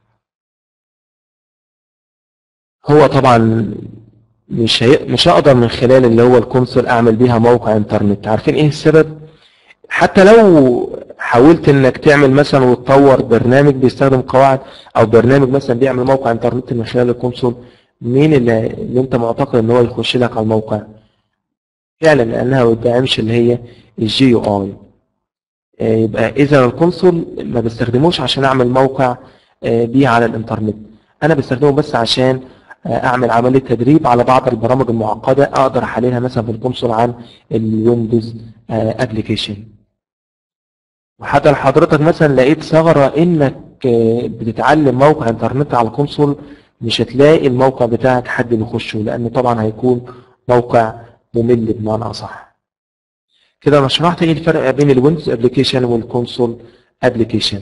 هو طبعا مش هي... مش هقدر من خلال اللي هو الكونسول أعمل بيها موقع إنترنت عارفين إيه السبب؟ حتى لو حاولت إنك تعمل مثلا وتطور برنامج بيستخدم قواعد أو برنامج مثلا بيعمل موقع إنترنت من خلال الكونسول مين اللي, اللي أنت معتقد إن هو يخش لك على الموقع؟ فعلا لانها ما بتدعمش اللي هي الجي يو اي يبقى اذا الكونسول ما بستخدموش عشان اعمل موقع آه، بيه على الانترنت انا بستخدمه بس عشان آه، اعمل عمليه تدريب على بعض البرامج المعقده اقدر احللها مثلا في الكونسول عن الويندوز ابلكيشن وحتى لو حضرتك مثلا لقيت ثغره انك آه، بتتعلم موقع انترنت على الكونسول مش هتلاقي الموقع بتاعك حد بيخشه لانه طبعا هيكون موقع ممل بمعنى اصح كده انا شرحت ايه الفرق بين الويندوز ابلكيشن والكونسول ابلكيشن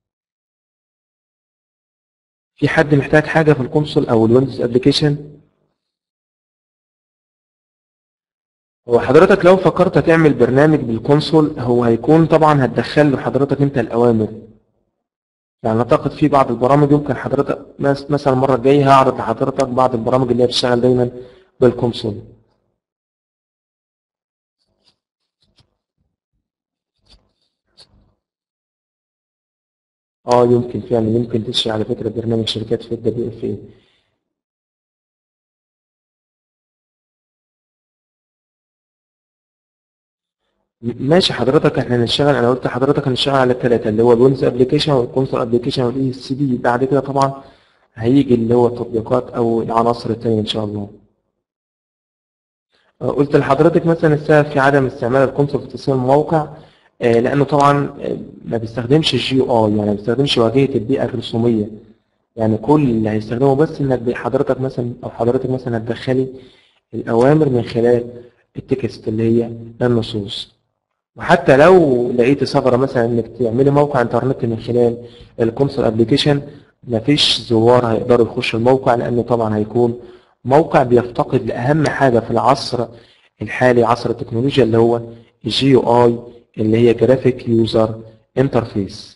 في حد محتاج حاجه في الكونسول او الويندوز ابلكيشن هو حضرتك لو فكرت تعمل برنامج بالكونسول هو هيكون طبعا هتدخل له حضرتك انت الاوامر يعني اعتقد في بعض البرامج يمكن حضرتك مس- مثلا المره الجايه هعرض لحضرتك بعض البرامج اللي هي بتشتغل دايما بالكونسول اه يمكن فعلا يمكن تشري على فكره برنامج شركات في الدبليو اف اي ماشي حضرتك احنا هنشتغل انا قلت لحضرتك هنشتغل على الثلاثه اللي هو الويندوز ابلكيشن والكونسول ابلكيشن والاي اس سي دي بعد كده طبعا هيجي اللي هو التطبيقات او العناصر الثانيه ان شاء الله آه، قلت لحضرتك مثلا السبب في عدم استعمال الكونسول في تصميم الموقع آه، لانه طبعا آه، ما بيستخدمش الجي او اي يعني ما بيستخدمش واجهه البيئه الرسوميه يعني كل اللي هيستخدمه بس انك حضرتك مثلا او حضرتك مثلا هتدخلي الاوامر من خلال التكست اللي هي النصوص وحتى لو لقيت ثغره مثلا انك تعملي موقع انترنت من خلال الكونسول ابلكيشن مفيش زوار هيقدروا يخشوا الموقع لانه طبعا هيكون موقع بيفتقد لاهم حاجه في العصر الحالي عصر التكنولوجيا اللي هو الجي يو اي اللي هي جرافيك يوزر انترفيس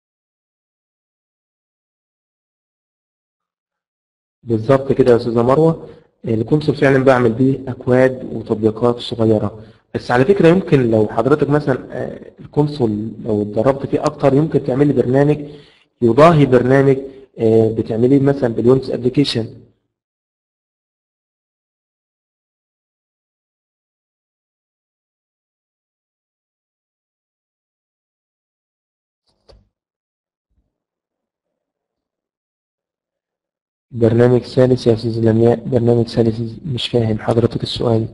بالظبط كده يا استاذه مروه الكونسول فعلا بعمل بيه اكواد وتطبيقات صغيره بس على فكره يمكن لو حضرتك مثلا آه، الكونسول لو اتدربت فيه اكتر يمكن تعمل لي برنامج يضاهي برنامج آه، بتعمليه مثلا بالويندوز ابلكيشن برنامج ثالث يا استاذ لمياء برنامج ثالث مش فاهم حضرتك السؤال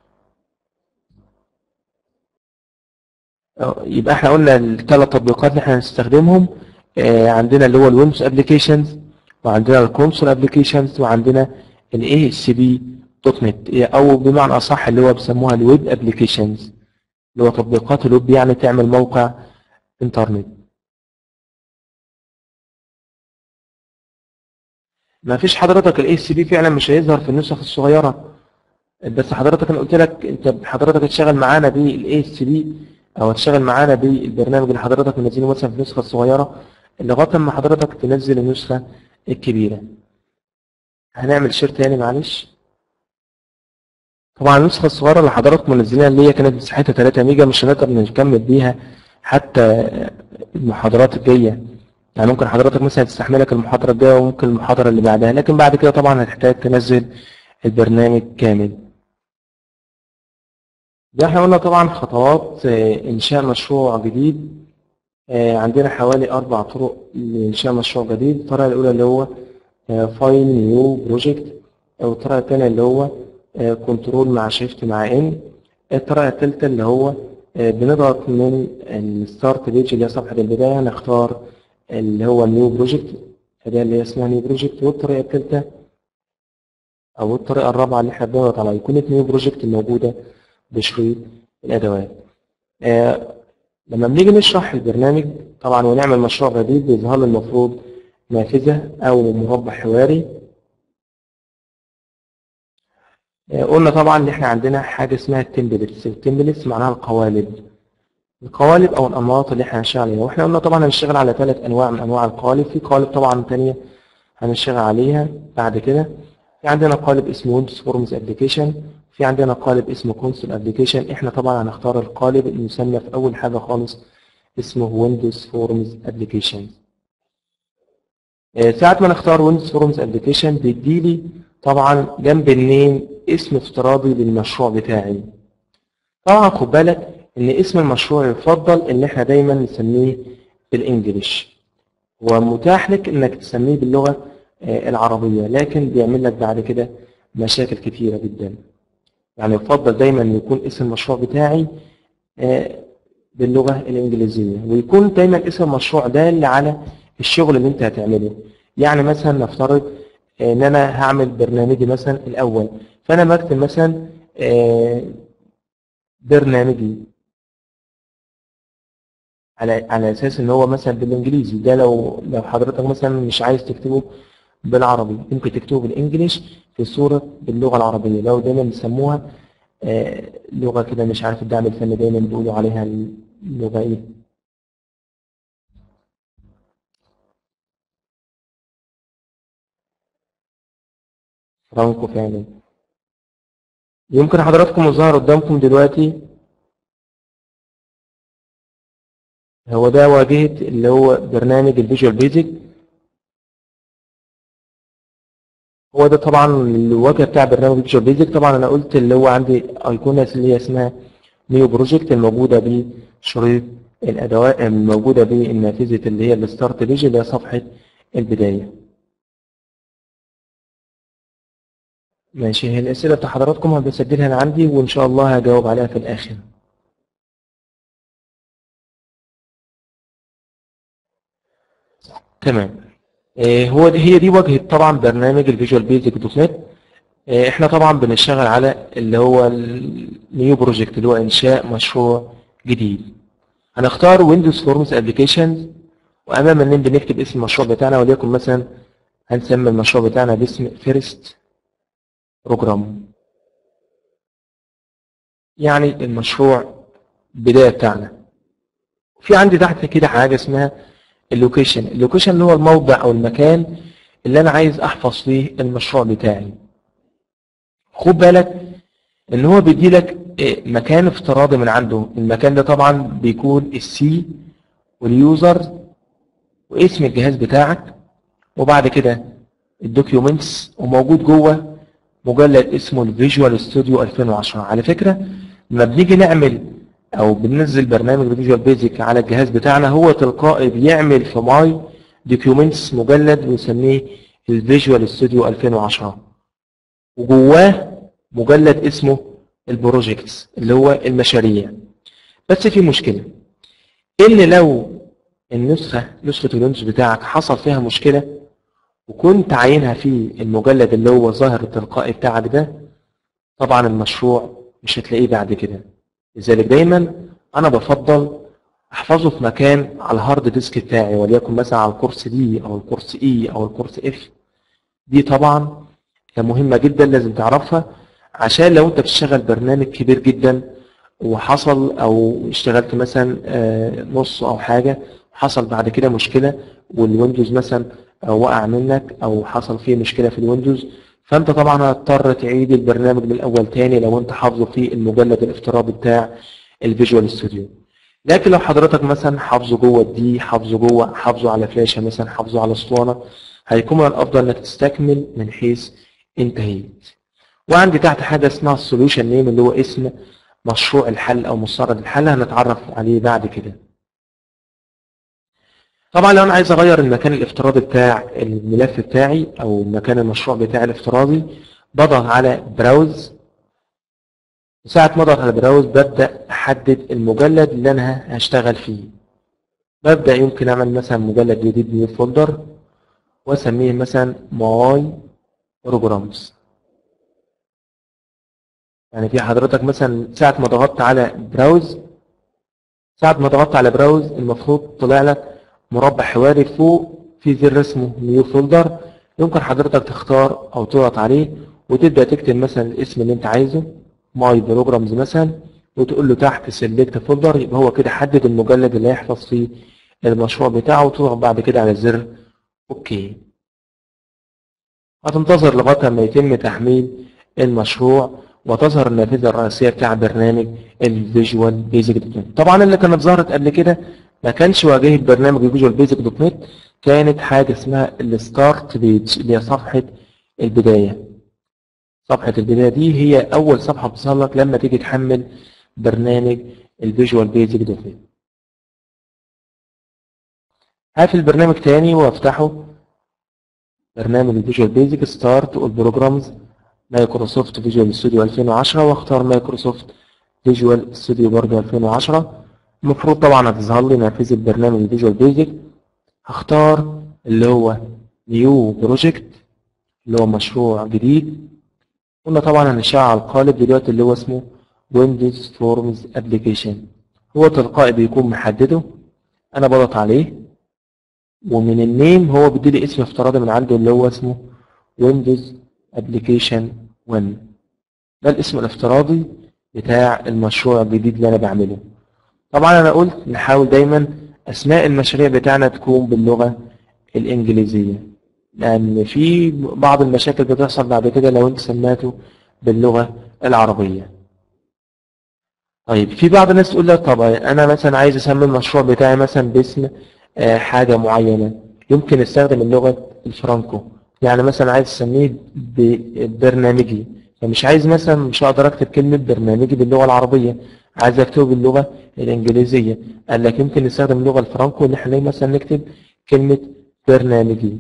آه، يبقى احنا قلنا الثلاث تطبيقات اللي احنا هنستخدمهم آه، عندنا اللي هو الويندوز ابلكيشنز وعندنا الكونسول ابلكيشنز وعندنا الاي اس بي دوت نت او بمعنى اصح اللي هو بيسموها الويب ابلكيشنز اللي هو تطبيقات الويب يعني تعمل موقع انترنت ما فيش حضرتك الاي اس بي فعلا مش هيظهر في النسخ الصغيره بس حضرتك انا قلت لك انت حضرتك هتشتغل معانا بالاي اس بي او هتشتغل معانا بالبرنامج اللي حضرتك منزله مثلا في النسخه الصغيره لغايه ما حضرتك تنزل النسخه الكبيره هنعمل شير تاني معلش طبعا النسخه الصغيره اللي حضراتكم منزلينها اللي هي كانت مساحتها 3 ميجا مش هنقدر نكمل بيها حتى المحاضرات الجايه يعني ممكن حضرتك مثلا تستحملك المحاضره الجايه وممكن المحاضره اللي بعدها لكن بعد كده طبعا هتحتاج تنزل البرنامج كامل ده احنا قلنا طبعا خطوات آه، انشاء مشروع جديد آه، عندنا حوالي اربع طرق لانشاء مشروع جديد الطريقه الاولى اللي هو فايل نيو بروجكت او الطريقه الثانيه اللي هو كنترول مع شيفت مع ان الطريقه الثالثه اللي هو آه، بنضغط من الستارت بيج اللي هي صفحه البدايه نختار اللي هو النيو بروجكت فده اللي هي اسمها نيو بروجكت والطريقه الثالثه او الطريقه الرابعه اللي احنا بنضغط على ايقونه نيو بروجكت الموجوده بشريط الادوات آه، لما بنيجي نشرح البرنامج طبعا ونعمل مشروع جديد بيظهر لنا المفروض نافذه او مربع حواري آه، قلنا طبعا ان احنا عندنا حاجه اسمها التمبلتس التمبلتس معناها القوالب القوالب او الانماط اللي احنا هنشتغل عليها واحنا قلنا طبعا هنشتغل على ثلاث انواع من انواع القوالب في قوالب طبعا ثانيه هنشتغل عليها بعد كده في عندنا قالب اسمه ويندوز فورمز ابلكيشن في عندنا قالب اسمه كونسول ابلكيشن احنا طبعا هنختار القالب المسمى في اول حاجه خالص اسمه ويندوز فورمز ابلكيشن ساعة ما نختار ويندوز فورمز ابلكيشن بيديلي طبعا جنب النيم اسم افتراضي للمشروع بتاعي طبعا خد بالك ان اسم المشروع يفضل ان احنا دايما نسميه بالانجلش ومتاح لك انك تسميه باللغة آه، العربية لكن بيعمل لك بعد كده مشاكل كتيرة جدا يعني يفضل دايما يكون اسم المشروع بتاعي آه، باللغة الإنجليزية ويكون دايما اسم المشروع دال على الشغل اللي انت هتعمله يعني مثلا نفترض ان انا هعمل برنامجي مثلا الاول فانا بكتب مثلا آه، برنامجي على على اساس ان هو مثلا بالانجليزي ده لو لو حضرتك مثلا مش عايز تكتبه بالعربي ممكن تكتبه بالانجليش في صورة باللغة العربية لو دايما بيسموها آه، لغة كده مش عارف الدعم الفني دايما بيقولوا عليها اللغة ايه فرانكو فعلا يمكن حضراتكم الظاهر قدامكم دلوقتي هو ده واجهة اللي هو برنامج الفيجوال بيزك هو ده طبعا الواجهة بتاع برنامج الفيجوال بيزك طبعا انا قلت اللي هو عندي ايقونة اللي هي اسمها نيو بروجكت الموجودة بشريط الادوات الموجودة بالنافذة اللي هي الستارت بيج اللي هي صفحة البداية ماشي هي الأسئلة بتاع حضراتكم هبسجلها أنا عندي وإن شاء الله هجاوب عليها في الآخر تمام آه، هو دي هي دي واجهة طبعا برنامج الفيجوال بيزك دوت نت آه، احنا طبعا بنشتغل على اللي هو النيو بروجكت اللي هو انشاء مشروع جديد هنختار ويندوز فورمز ابلكيشنز وامام النيم بنكتب اسم المشروع بتاعنا وليكن مثلا هنسمي المشروع بتاعنا باسم فيرست بروجرام يعني المشروع بداية بتاعنا في عندي تحت كده حاجة اسمها اللوكيشن اللوكيشن اللي هو الموضع او المكان اللي انا عايز احفظ فيه المشروع بتاعي خد بالك ان هو بيدي لك مكان افتراضي من عنده المكان ده طبعا بيكون السي واليوزر واسم الجهاز بتاعك وبعد كده الدوكيومنتس وموجود جوه مجلد اسمه الفيجوال ستوديو 2010 على فكرة لما بنيجي نعمل او بننزل برنامج الفيجوال بيزك على الجهاز بتاعنا هو تلقائي بيعمل في ماي دوكيومنتس مجلد ونسميه الفيجوال ستوديو 2010 وجواه مجلد اسمه البروجيكتس اللي هو المشاريع بس في مشكلة ان لو النسخة نسخة الويندوز بتاعك حصل فيها مشكلة وكنت عاينها في المجلد اللي هو ظاهر التلقائي بتاعك ده طبعا المشروع مش هتلاقيه بعد كده لذلك دايما انا بفضل احفظه في مكان على الهارد ديسك بتاعي وليكن مثلا على الكورس دي او الكورس اي او الكورس اف دي طبعا هي مهمة جدا لازم تعرفها عشان لو انت بتشتغل برنامج كبير جدا وحصل او اشتغلت مثلا آه، نص او حاجة حصل بعد كده مشكلة والويندوز مثلا وقع منك او حصل فيه مشكلة في الويندوز فانت طبعا هتضطر تعيد البرنامج من الاول تاني لو انت حافظه في المجلد الافتراضي بتاع الفيجوال ستوديو لكن لو حضرتك مثلا حافظه جوه الدي حافظه جوه حافظه على فلاشة مثلا حافظه على اسطوانة هيكون من الافضل انك تستكمل من حيث انتهيت وعندي تحت حاجة اسمها السوليوشن نيم اللي هو اسم مشروع الحل او مستعرض الحل هنتعرف عليه بعد كده طبعا لو انا عايز اغير المكان الافتراضي بتاع الملف بتاعي او مكان المشروع بتاعي الافتراضي بضغط على براوز ساعة ما اضغط على براوز ببدأ احدد المجلد اللي انا هشتغل فيه ببدأ يمكن اعمل مثلا مجلد جديد نيو فولدر واسميه مثلا ماي بروجرامز يعني في حضرتك مثلا ساعة ما ضغطت على براوز ساعة ما ضغطت على براوز المفروض طلع لك مربع حواري فوق في زر اسمه نيو فولدر يمكن حضرتك تختار او تضغط عليه وتبدأ تكتب مثلا الاسم اللي انت عايزه ماي بروجرامز مثلا وتقول له تحت سيلكت فولدر يبقى هو كده حدد المجلد اللي هيحفظ فيه المشروع بتاعه وتضغط بعد كده على زر اوكي هتنتظر لغاية ما يتم تحميل المشروع وتظهر النافذة الرئيسية بتاع برنامج الفيجوال بيزك دوت نت طبعا اللي كانت ظهرت قبل كده ما كانش واجهة برنامج الفيجوال بيزك دوت نت كانت حاجة اسمها الستارت بيج اللي هي صفحة البداية صفحة البداية دي هي أول صفحة بتظهر لك لما تيجي تحمل برنامج الفيجوال بيزك دوت نت هقفل البرنامج تاني وافتحه برنامج الفيجوال بيزك ستارت والبروجرامز مايكروسوفت فيجوال ستوديو 2010 واختار مايكروسوفت فيجوال ستوديو برضه 2010 المفروض طبعا هتظهر لي نافذة برنامج الفيجوال بيزك هختار اللي هو نيو بروجكت اللي هو مشروع جديد قلنا طبعا هنشغل القالب دلوقتي اللي هو اسمه ويندوز فورمز ابلكيشن هو تلقائي بيكون محدده انا بضغط عليه ومن النيم هو بيديلي اسم افتراضي من عنده اللي هو اسمه ويندوز ابلكيشن 1 ده الاسم الافتراضي بتاع المشروع الجديد اللي انا بعمله طبعا انا قلت نحاول دايما اسماء المشاريع بتاعنا تكون باللغة الانجليزية لان في بعض المشاكل بتحصل بعد كده لو انت سميته باللغة العربية طيب في بعض الناس تقول لك طب انا مثلا عايز اسمي المشروع بتاعي مثلا باسم آه، حاجة معينة يمكن استخدم اللغة الفرانكو يعني مثلا عايز اسميه ببرنامجي فمش عايز مثلا مش هقدر اكتب كلمة برنامجي باللغة العربية عايز اكتبه باللغة الانجليزية قال لك يمكن نستخدم اللغة الفرانكو ان احنا مثلا نكتب كلمة برنامجي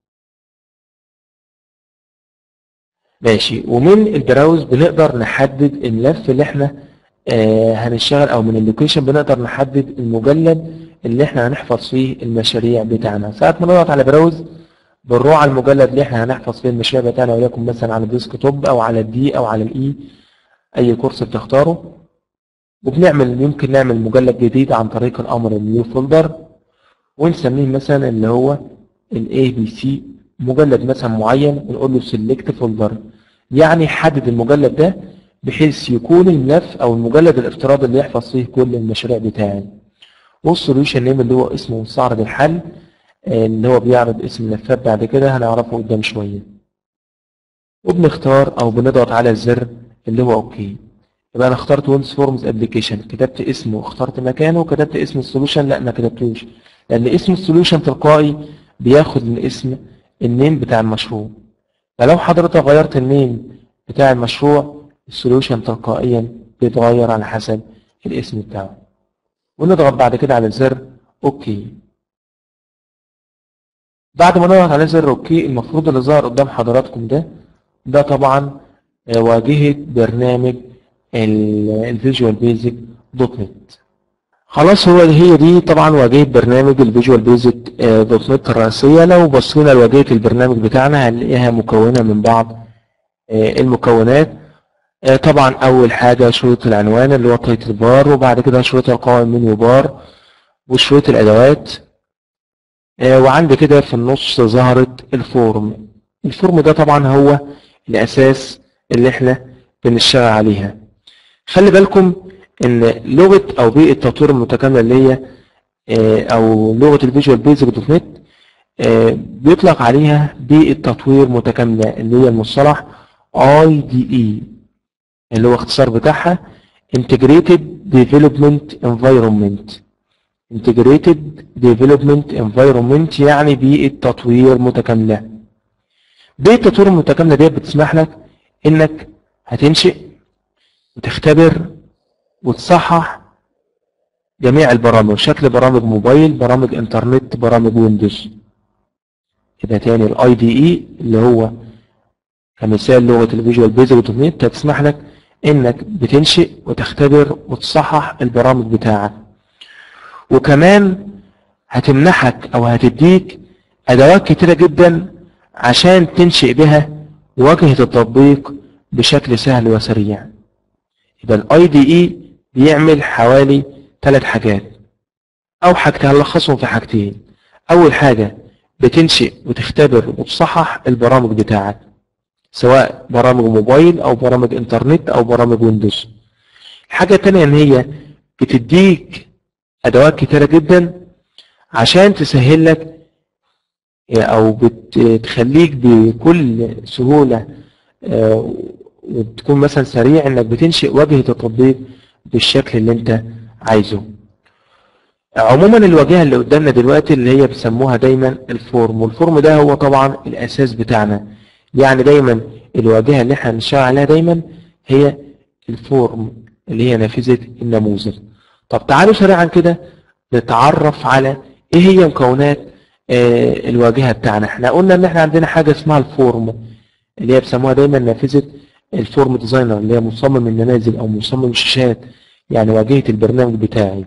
ماشي ومن البراوز بنقدر نحدد الملف اللي احنا آه هنشتغل او من اللوكيشن بنقدر نحدد المجلد اللي احنا هنحفظ فيه المشاريع بتاعنا ساعة ما نضغط على براوز بنروح على المجلد اللي احنا هنحفظ فيه المشاريع بتاعنا وليكن مثلا على الديسك توب او على الدي او على الاي اي كورس بتختاره وبنعمل يمكن نعمل مجلد جديد عن طريق الامر النيو فولدر ونسميه مثلا اللي هو الاي بي سي مجلد مثلا معين ونقول له سيلكت فولدر يعني حدد المجلد ده بحيث يكون الملف او المجلد الافتراضي اللي يحفظ فيه كل المشاريع بتاعي والسوليوشن نيم اللي هو اسمه مستعرض الحل آه، اللي هو بيعرض اسم الملفات بعد كده هنعرفه قدام شوية وبنختار او بنضغط على الزر اللي هو اوكي يبقى انا اخترت ويندوز فورمز ابلكيشن كتبت اسمه واخترت مكانه وكتبت اسم السوليوشن لا ما كتبتوش لان اسم السوليوشن تلقائي بياخد من اسم النيم بتاع المشروع فلو حضرتك غيرت النيم بتاع المشروع السوليوشن تلقائيا بيتغير على حسب الاسم بتاعه ونضغط بعد كده على زر اوكي بعد ما نضغط على زر اوكي المفروض اللي ظهر قدام حضراتكم ده ده طبعا آه، واجهة برنامج الفيجوال بيزك دوت نت خلاص هو هي دي طبعا واجهة برنامج الفيجوال بيزك دوت نت الرئيسية لو بصينا لواجهة البرنامج بتاعنا هنلاقيها مكونة من بعض آه، المكونات آه، طبعا اول حاجة شريط العنوان اللي هو تايتل بار وبعد كده شريط القوائم منيو بار وشريط الادوات آه، وعندي كده في النص ظهرت الفورم الفورم ده طبعا هو الاساس اللي احنا بنشتغل عليها خلي بالكم ان لغه او بيئه التطوير المتكامله اللي هي آه، او لغه الفيجوال بيزك دوت نت آه، بيطلق عليها بيئه تطوير متكامله اللي هي المصطلح اي دي اي اللي هو اختصار بتاعها Integrated Development Environment Integrated Development Environment يعني بيئة تطوير متكاملة بيئة التطوير المتكاملة دي بتسمح لك انك هتنشئ وتختبر وتصحح جميع البرامج شكل برامج موبايل برامج انترنت برامج ويندوز يبقى تاني الاي دي اي اللي هو كمثال لغة الفيجوال بيزك دوت نت هتسمح لك انك بتنشئ وتختبر وتصحح البرامج بتاعك وكمان هتمنحك او هتديك ادوات كتيرة جدا عشان تنشئ بها واجهة التطبيق بشكل سهل وسريع يبقى الاي دي اي بيعمل حوالي ثلاث حاجات او حاجتين هنلخصهم في حاجتين اول حاجة بتنشئ وتختبر وتصحح البرامج بتاعك سواء برامج موبايل او برامج انترنت او برامج ويندوز الحاجة التانية ان هي بتديك ادوات كتيرة جدا عشان تسهل لك او بتخليك بكل سهولة آه، وتكون مثلا سريع انك بتنشئ واجهة التطبيق بالشكل اللي انت عايزه عموما الواجهة اللي قدامنا دلوقتي اللي هي بيسموها دايما الفورم والفورم ده هو طبعا الاساس بتاعنا يعني دايما الواجهة اللي احنا بنشتغل عليها دايما هي الفورم اللي هي نافذة النموذج طب تعالوا سريعا كده نتعرف على ايه هي مكونات آه، الواجهة بتاعنا احنا قلنا ان احنا عندنا حاجة اسمها الفورم اللي هي بيسموها دايما نافذة الفورم ديزاينر اللي هي مصمم النماذج او مصمم الشاشات يعني واجهة البرنامج بتاعي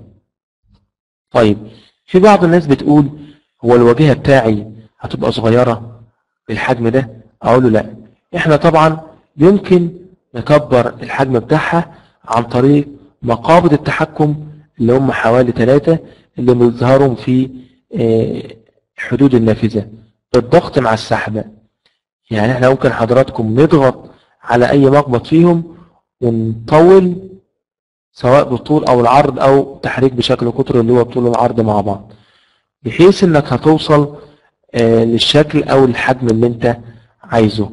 طيب في بعض الناس بتقول هو الواجهة بتاعي هتبقى صغيرة بالحجم ده اقول له لا احنا طبعا يمكن نكبر الحجم بتاعها عن طريق مقابض التحكم اللي هم حوالي ثلاثة اللي بيظهروا في آه، حدود النافذة بالضغط مع السحب يعني احنا ممكن حضراتكم نضغط على اي مقبض فيهم ونطول سواء بالطول او العرض او تحريك بشكل قطر اللي هو الطول والعرض مع بعض بحيث انك هتوصل آه، للشكل او الحجم اللي انت عايزه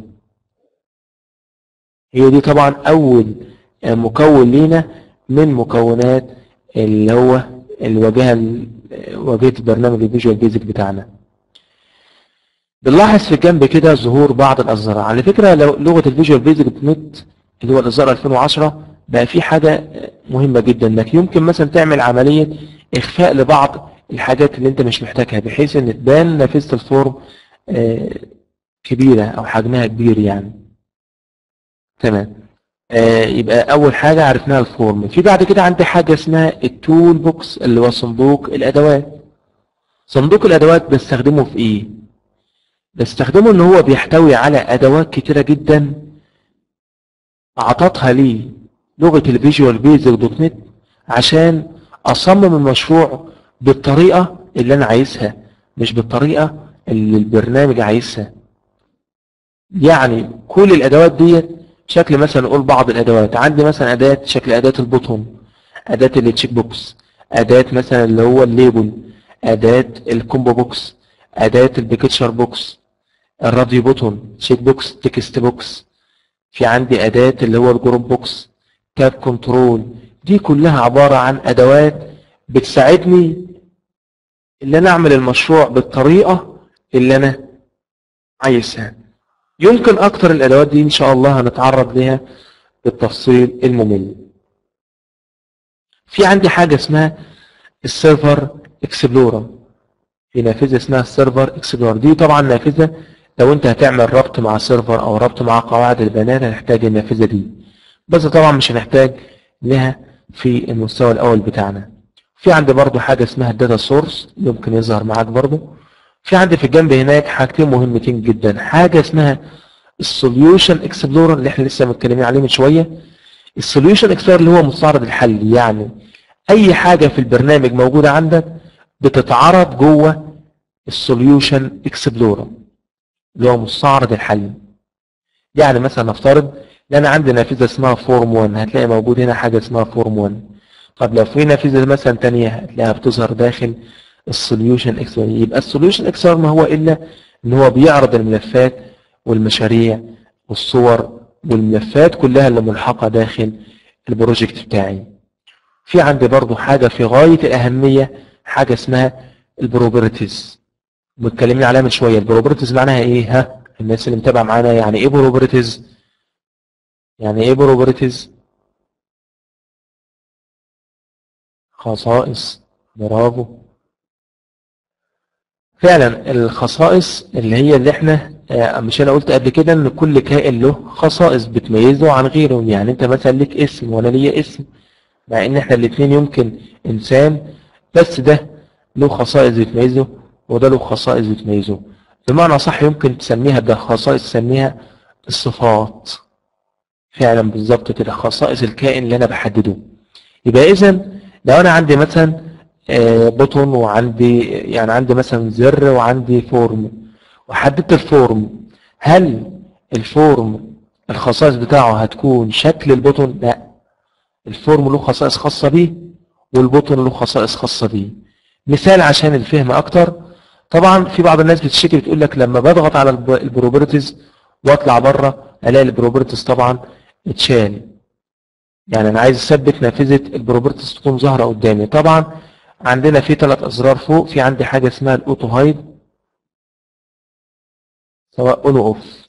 هي دي طبعا اول آه، مكون لينا من مكونات اللي هو الواجهه ال- واجهه البرنامج الفيجوال بيزك بتاعنا بنلاحظ في الجنب كده ظهور بعض الاصدار على فكره لو لغه الفيجوال بيزك دوت نت اللي هو الاصدار 2010 بقى في حاجه مهمه جدا انك يمكن مثلا تعمل عمليه اخفاء لبعض الحاجات اللي انت مش محتاجها بحيث ان تبان نافذه الفورم آه، كبيره او حجمها كبير يعني تمام آه، يبقى اول حاجه عرفناها الفورم في بعد كده عندي حاجه اسمها التول بوكس اللي هو صندوق الادوات صندوق الادوات بستخدمه في ايه بستخدمه ان هو بيحتوي على ادوات كتيره جدا اعطتها لي لغه الفيجوال بيزك دوت نت عشان اصمم المشروع بالطريقه اللي انا عايزها مش بالطريقه اللي البرنامج عايزها يعني كل الادوات ديت شكل مثلا نقول بعض الادوات عندي مثلا اداه شكل اداه البوتون اداه التشيك بوكس اداه مثلا اللي هو الليبل اداه الكومبو بوكس اداه البيكتشر بوكس الراديو بوتون تشيك بوكس تكست بوكس في عندي اداه اللي هو الجروب بوكس تاب كنترول دي كلها عباره عن ادوات بتساعدني ان انا اعمل المشروع بالطريقه اللي انا عايزها يمكن اكتر الادوات دي ان شاء الله هنتعرض لها بالتفصيل الممل في عندي حاجه اسمها السيرفر اكسبلورر في نافذه اسمها السيرفر اكسبلورر دي طبعا نافذه لو انت هتعمل ربط مع سيرفر او ربط مع قواعد البيانات هتحتاج النافذه دي بس طبعا مش هنحتاج لها في المستوى الاول بتاعنا في عندي برضو حاجه اسمها الداتا سورس يمكن يظهر معاك برضو في عندي في الجنب هناك حاجتين مهمتين جدا حاجه اسمها السوليوشن اكسبلورر اللي احنا لسه متكلمين عليه من شويه السوليوشن اكسبلورر اللي هو مستعرض الحل يعني اي حاجه في البرنامج موجوده عندك بتتعرض جوه السوليوشن اكسبلورر اللي هو مستعرض الحل يعني مثلا نفترض ان انا عندي نافذه اسمها فورم 1 هتلاقي موجود هنا حاجه اسمها فورم 1 طب لو في نافذه مثلا ثانيه هتلاقيها بتظهر داخل السوليوشن اكسبلورر يبقى السوليوشن اكسبلورر ما هو الا ان هو بيعرض الملفات والمشاريع والصور والملفات كلها اللي ملحقه داخل البروجكت بتاعي في عندي برضو حاجه في غايه الاهميه حاجه اسمها البروبرتيز متكلمين عليها من شويه البروبرتيز معناها ايه ها الناس اللي متابعه معانا يعني ايه بروبرتيز يعني ايه بروبرتيز خصائص برافو فعلا الخصائص اللي هي اللي احنا آه، مش انا قلت قبل كده ان كل كائن له خصائص بتميزه عن غيره يعني انت مثلا ليك اسم وانا ليا اسم مع ان احنا الاثنين يمكن انسان بس ده له خصائص بتميزه وده له خصائص بتميزه بمعنى صح يمكن تسميها ده خصائص تسميها الصفات فعلا بالظبط كده خصائص الكائن اللي انا بحدده يبقى اذا لو انا عندي مثلا آه، بوتون وعندي يعني عندي مثلا زر وعندي فورم وحددت الفورم هل الفورم الخصائص بتاعه هتكون شكل البوتون لا الفورم له خصائص خاصة بيه والبوتون له خصائص خاصة بيه مثال عشان الفهم اكتر طبعا في بعض الناس بتشتكي بتقول لك لما بضغط على الب- البروبرتيز واطلع بره الاقي البروبرتيز طبعا اتشال يعني انا عايز اثبت نافذه البروبرتيز تكون ظاهره قدامي طبعا عندنا في ثلاث ازرار فوق في عندي حاجه اسمها الاوتو هايد سواء اون اوف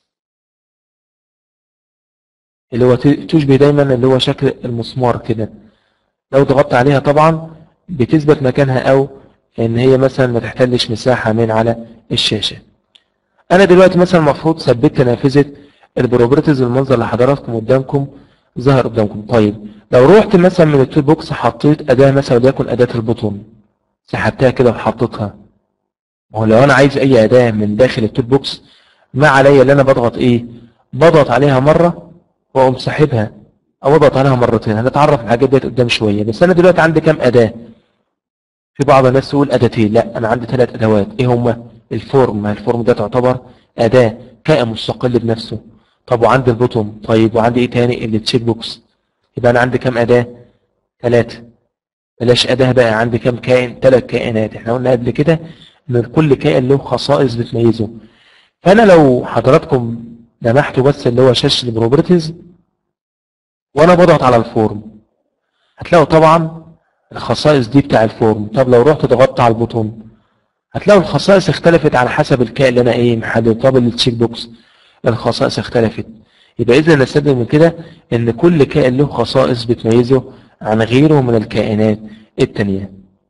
اللي هو ت- تشبه دايما اللي هو شكل المسمار كده لو ضغطت عليها طبعا بتثبت مكانها او ان هي مثلا ما تحتلش مساحه من على الشاشه انا دلوقتي مثلا المفروض ثبت نافذه البروبرتيز المنظر اللي حضراتكم قدامكم ظهر قدامكم طيب لو رحت مثلا من التول بوكس حطيت اداه مثلا وليكن اداه البوتون سحبتها كده وحطيتها ما هو لو انا عايز اي اداه من داخل التول بوكس ما عليا اللي انا بضغط ايه بضغط عليها مره واقوم ساحبها او اضغط عليها مرتين هنتعرف على الحاجات ديت قدام شويه بس انا دلوقتي عندي كام اداه في بعض الناس تقول اداتين لا انا عندي ثلاث ادوات ايه هما الفورم ما الفورم ده تعتبر اداه كائن مستقل بنفسه طب وعندي البوتوم طيب وعندي ايه تاني اللي تشيك بوكس يبقى انا عندي كام اداه ثلاثه بلاش اداه بقى عندي كام كائن ثلاث كائنات احنا قلنا قبل كده ان كل كائن له خصائص بتميزه فانا لو حضراتكم لمحتوا بس اللي هو شاشه البروبرتيز وانا بضغط على الفورم هتلاقوا طبعا الخصائص دي بتاع الفورم طب لو رحت ضغطت على البوتون هتلاقوا الخصائص اختلفت على حسب الكائن اللي انا ايه محدد طب التشيك بوكس الخصائص اختلفت يبقى اذا نستدل من كده ان كل كائن له خصائص بتميزه عن غيره من الكائنات التانية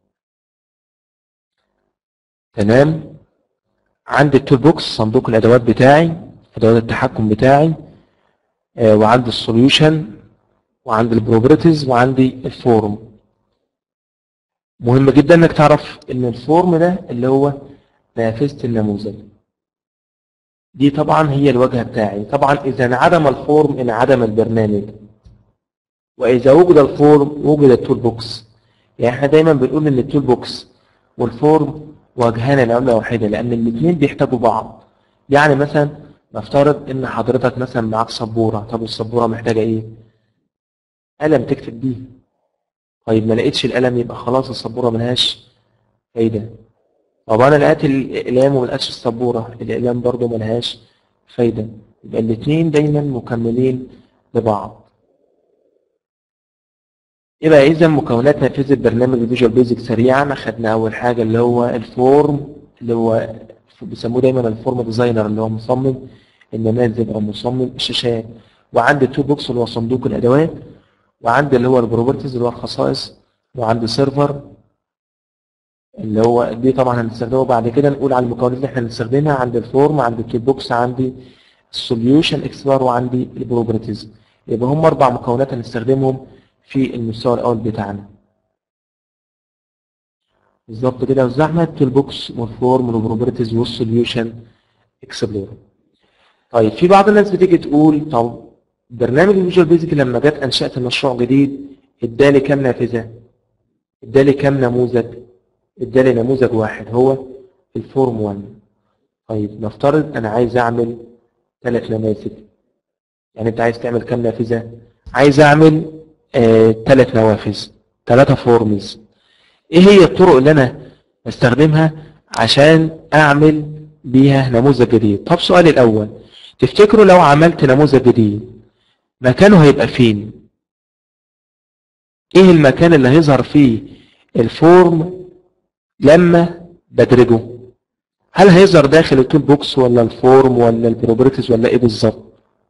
تمام عندي التول بوكس صندوق الادوات بتاعي ادوات التحكم بتاعي آه، وعندي السوليوشن وعندي البروبرتيز وعندي الفورم مهم جدا انك تعرف ان الفورم ده اللي هو نافذة النموذج دي طبعا هي الواجهة بتاعي طبعا اذا انعدم الفورم انعدم البرنامج واذا وجد الفورم وجد التول بوكس يعني احنا دايما بنقول ان التول بوكس والفورم واجهان لعملة واحدة لان الاثنين بيحتاجوا بعض يعني مثلا نفترض ان حضرتك مثلا معاك سبورة طب السبورة محتاجة ايه قلم تكتب بيه طيب ما لقيتش القلم يبقى خلاص السبورة ملهاش فايدة طب انا لقيت الاقلام وما لقيتش السبورة الاقلام برضو ملهاش فايدة يبقى الاتنين دايما مكملين لبعض يبقى اذا مكونات نافذة برنامج الفيجوال بيزك سريعا اخدنا اول حاجة اللي هو الفورم اللي هو بيسموه دايما الفورم ديزاينر اللي هو مصمم النماذج او مصمم الشاشات وعندي التو بوكس اللي هو صندوق الادوات وعندي اللي هو البروبرتيز اللي هو الخصائص وعندي سيرفر اللي هو دي طبعا هنستخدمه بعد كده نقول على المكونات اللي احنا هنستخدمها عندي الفورم عندي التو بوكس عندي السوليوشن اكسبلور وعندي البروبرتيز يبقى هم اربع مكونات هنستخدمهم في المستوى الاول بتاعنا بالظبط كده وزعنا التول بوكس والفورم والبروبرتيز والسوليوشن اكسبلور طيب في بعض الناس بتيجي تقول طب برنامج الفيجوال بيزك لما جت انشات مشروع جديد ادالي كام نافذه ادالي كام نموذج ادالي نموذج واحد هو الفورم 1 طيب نفترض انا عايز اعمل ثلاث نماذج يعني انت عايز تعمل كام نافذه عايز اعمل ثلاث آه نوافذ ثلاثه فورمز ايه هي الطرق اللي انا بستخدمها عشان اعمل بيها نموذج جديد طب سؤالي الاول تفتكروا لو عملت نموذج جديد مكانه هيبقى فين ايه المكان اللي هيظهر فيه الفورم لما بدرجه هل هيظهر داخل التول بوكس ولا الفورم ولا البروبرتيز ولا ايه بالظبط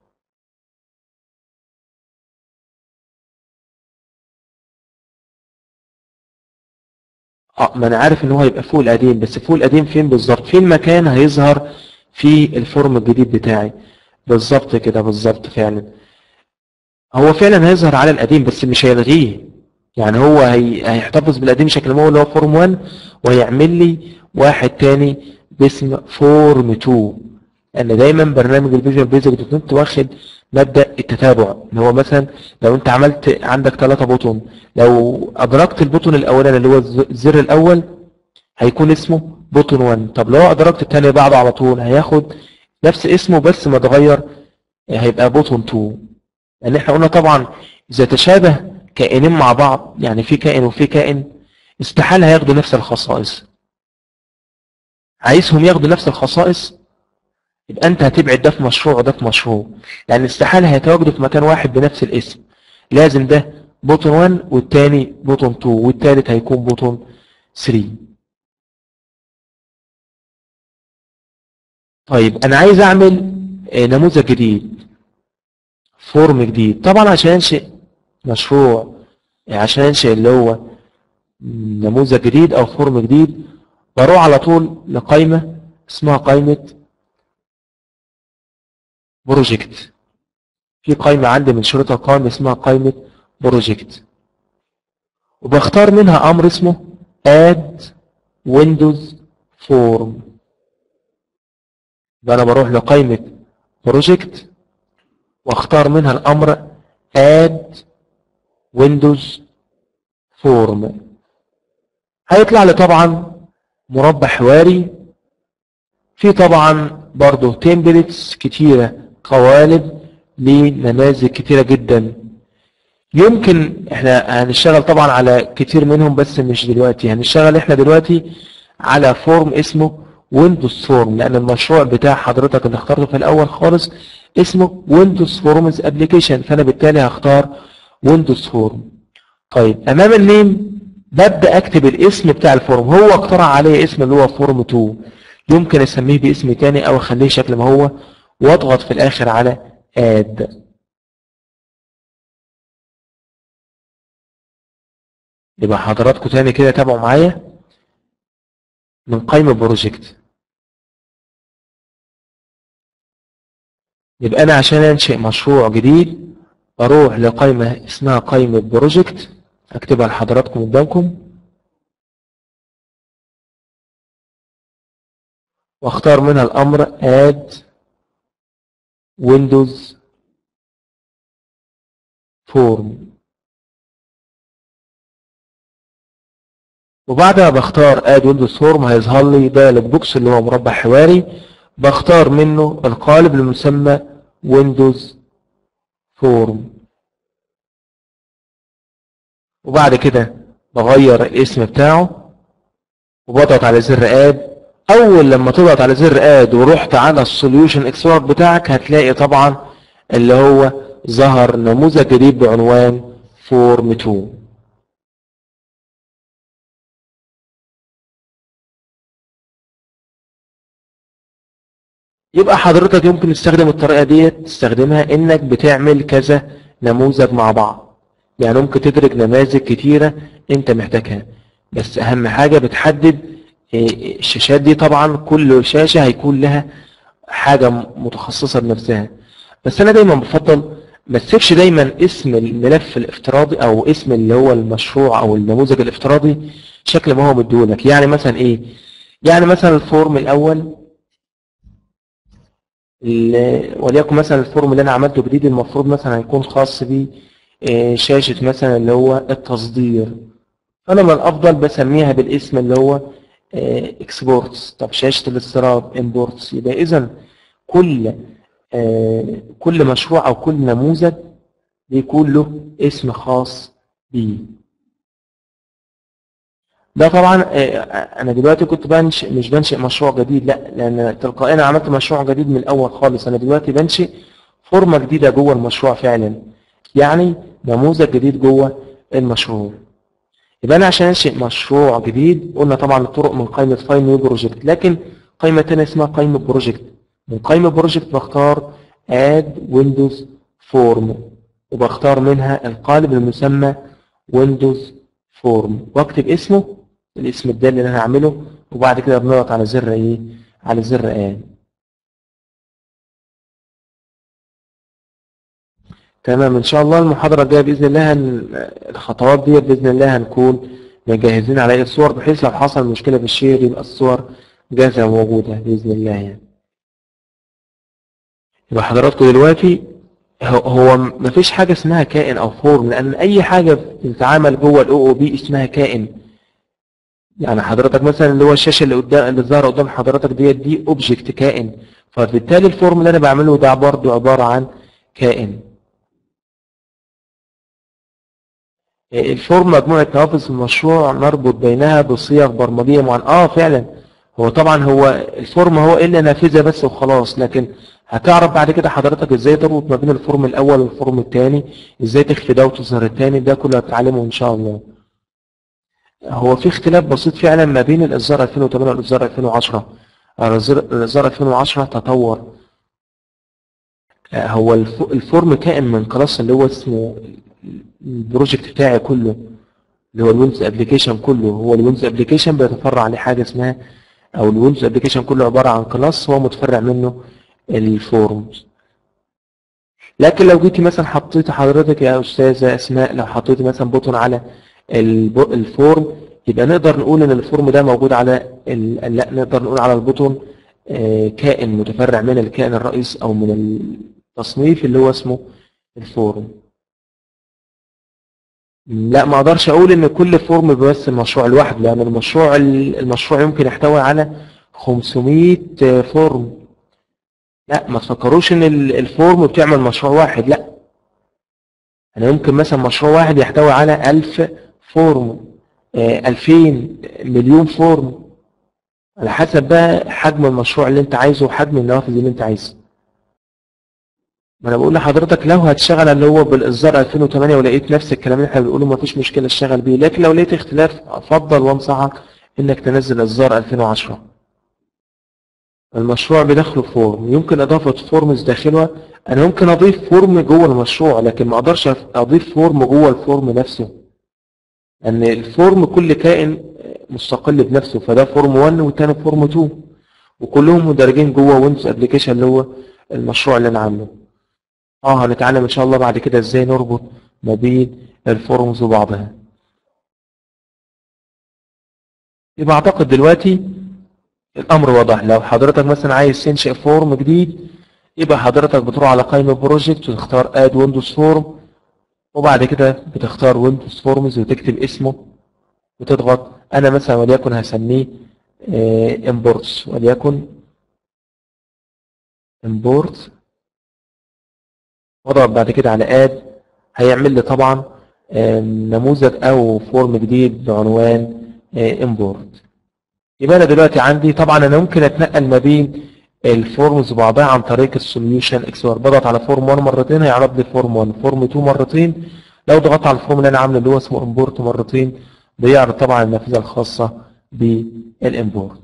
اه ما انا عارف ان هو هيبقى فوق القديم بس فوق القديم فين بالظبط فين مكان هيظهر في الفورم الجديد بتاعي بالظبط كده بالظبط فعلا هو فعلا هيظهر على القديم بس مش هيلغيه يعني هو هي... هيحتفظ بالقديم بشكل ما هو اللي هو فورم 1 وهيعمل لي واحد تاني باسم فورم 2 لان دايما برنامج الفيجوال بيزك دوت نت واخد مبدا التتابع اللي هو مثلا لو انت عملت عندك ثلاثة بوتون لو ادركت البوتون الاولاني اللي هو الزر الاول هيكون اسمه بوتون 1 طب لو ادركت الثاني بعده على طول هياخد نفس اسمه بس ما اتغير هيبقى بوتون 2 لان احنا قلنا طبعا اذا تشابه كائنين مع بعض يعني في كائن وفي كائن استحالة هياخدوا نفس الخصائص عايزهم ياخدوا نفس الخصائص يبقى انت هتبعد ده في مشروع وده في مشروع لان استحالة هيتواجدوا في مكان واحد بنفس الاسم لازم ده بوتون 1 والتاني بوتون 2 والتالت هيكون بوتون 3 طيب انا عايز اعمل نموذج جديد فورم جديد طبعا عشان انشئ مشروع عشان انشئ اللي هو نموذج جديد او فورم جديد بروح على طول لقائمة اسمها قائمة بروجكت في قائمة عندي من شروط القائمة اسمها قائمة بروجكت وبختار منها امر اسمه add windows form يبقى انا بروح لقائمة بروجكت واختار منها الامر add windows form هيطلع لي طبعا مربع حواري في طبعا برضه تمبلتس كتيرة قوالب لنماذج كتيرة جدا يمكن احنا هنشتغل طبعا على كتير منهم بس مش دلوقتي هنشتغل احنا دلوقتي على فورم اسمه ويندوز فورم لان المشروع بتاع حضرتك اللي اخترته في الاول خالص اسمه ويندوز فورمز ابلكيشن فانا بالتالي هختار ويندوز فورم طيب امام النيم ببدا اكتب الاسم بتاع الفورم هو اقترح عليه اسم اللي هو فورم 2 يمكن اسميه باسم تاني او اخليه شكل ما هو واضغط في الاخر على اد يبقى حضراتكم تاني كده تابعوا معايا من قائمة بروجكت يبقى أنا عشان أنشئ مشروع جديد بروح لقائمة اسمها قائمة بروجكت أكتبها لحضراتكم قدامكم واختار منها الأمر add windows form وبعدها بختار اد ويندوز فورم هيظهر لي ده البوكس اللي هو مربع حواري بختار منه القالب المسمى ويندوز فورم وبعد كده بغير الاسم بتاعه وبضغط على زر اد اول لما تضغط على زر اد ورحت على السوليوشن اكسبلور بتاعك هتلاقي طبعا اللي هو ظهر نموذج جديد بعنوان فورم 2 يبقى حضرتك يمكن تستخدم الطريقة ديت تستخدمها انك بتعمل كذا نموذج مع بعض يعني ممكن تدرج نماذج كتيرة انت محتاجها بس اهم حاجة بتحدد إيه، الشاشات دي طبعا كل شاشة هيكون لها حاجة متخصصة بنفسها بس انا دايما بفضل ما تسيبش دايما اسم الملف الافتراضي او اسم اللي هو المشروع او النموذج الافتراضي شكل ما هو مديولك يعني مثلا ايه يعني مثلا الفورم الاول ال- وليكن مثلا الفورم اللي انا عملته جديد المفروض مثلا هيكون خاص بيه آه، شاشة مثلا اللي هو التصدير فانا من الافضل بسميها بالاسم اللي هو اكسبورتس طب شاشة الاستيراد امبورتس يبقى اذا كل آه، كل مشروع او كل نموذج بيكون له اسم خاص بيه ده طبعا آه، انا دلوقتي كنت بنشئ مش بنشئ مشروع جديد لا لان تلقائيا أنا عملت مشروع جديد من الاول خالص انا دلوقتي بنشئ فورمه جديده جوه المشروع فعلا يعني نموذج جديد جوه المشروع يبقى انا عشان انشئ مشروع جديد قلنا طبعا الطرق من قائمه فايل نيو بروجكت لكن قائمه تانية اسمها قائمه بروجكت من قائمه بروجكت بختار اد ويندوز فورم وبختار منها القالب المسمى ويندوز فورم واكتب اسمه الاسم الدالي اللي انا هعمله وبعد كده بنضغط على زر ايه على زر اد تمام ان شاء الله المحاضره الجايه باذن الله هن- الخطوات دي باذن الله هنكون مجهزين عليها الصور بحيث لو حصل مشكله في الشير يبقى الصور جاهزه وموجوده باذن الله يعني يبقى حضراتكم دلوقتي هو- هو مفيش حاجه اسمها كائن او فورم لان اي حاجه بتتعامل جوه الاو او بي اسمها كائن يعني حضرتك مثلا اللي هو الشاشه اللي قدام اللي ظاهره قدام حضرتك ديت دي اوبجكت كائن فبالتالي الفورم اللي انا بعمله ده برضه عباره عن كائن الفورم مجموعة نوافذ في المشروع نربط بينها بصيغ برمجية معينة اه فعلا هو طبعا هو الفورم هو الا نافذة بس وخلاص لكن هتعرف بعد كده حضرتك ازاي تربط ما بين الفورم الاول والفورم الثاني ازاي تخفي ده وتظهر الثاني ده كله هتتعلمه ان شاء الله هو في اختلاف بسيط فعلا ما بين الاصدار 2008 والاصدار 2010 الإصدار- الاصدار 2010 تطور آه، هو الف- الفورم كائن من كلاس اللي هو اسمه البروجكت بتاعي كله اللي هو الويندوز ابلكيشن كله هو الويندوز ابلكيشن بيتفرع عليه حاجه اسمها او الويندوز ابلكيشن كله عباره عن كلاس هو متفرع منه الفورمز لكن لو جيتي مثلا حطيت حضرتك يا استاذه اسماء لو حطيتي مثلا بوتون على الب- الفورم يبقى نقدر نقول ان الفورم ده موجود على ال... لا نقدر نقول على البوتون آه، كائن متفرع من الكائن الرئيس او من التصنيف اللي هو اسمه الفورم لا ما اقدرش اقول ان كل فورم بيمثل مشروع لوحده لان المشروع المشروع يمكن يحتوي على 500 فورم لا ما تفكروش ان ال- الفورم بتعمل مشروع واحد لا انا يمكن مثلا مشروع واحد يحتوي على 1000 فورم آه، 2000 مليون فورم على حسب بقى حجم المشروع اللي انت عايزه وحجم النوافذ اللي انت عايزها ما انا بقول لحضرتك لو هتشتغل اللي هو بالاصدار 2008 ولقيت نفس الكلام اللي احنا بنقوله مفيش مشكله اشتغل بيه لكن لو لقيت اختلاف افضل وانصحك انك تنزل اصدار 2010 المشروع بداخله فورم يمكن اضافه فورمز داخلها انا ممكن اضيف فورم جوه المشروع لكن ما اقدرش اضيف فورم جوه الفورم نفسه ان الفورم كل كائن مستقل بنفسه فده فورم 1 والتاني فورم 2 وكلهم مدرجين جوه ويندوز ابلكيشن اللي هو المشروع اللي انا عامله اه هنتعلم ان شاء الله بعد كده ازاي نربط ما بين الفورمز وبعضها يبقى اعتقد دلوقتي الامر واضح لو حضرتك مثلا عايز تنشئ فورم جديد يبقى حضرتك بتروح على قائمة بروجكت وتختار اد ويندوز فورم وبعد كده بتختار ويندوز فورمز وتكتب اسمه وتضغط انا مثلا وليكن هسميه امبورتس وليكن import واضغط بعد كده على add هيعمل لي طبعا آم، نموذج او فورم جديد بعنوان آه، import يبقى انا دلوقتي عندي طبعا انا ممكن اتنقل ما بين الفورمز وبعضها عن طريق السوليوشن اكسبلور بضغط على فورم 1 مرتين هيعرض لي فورم 1 فورم 2 مرتين لو ضغطت على الفورم اللي انا عامله اللي هو اسمه امبورت مرتين بيعرض طبعا النافذه الخاصه بالامبورت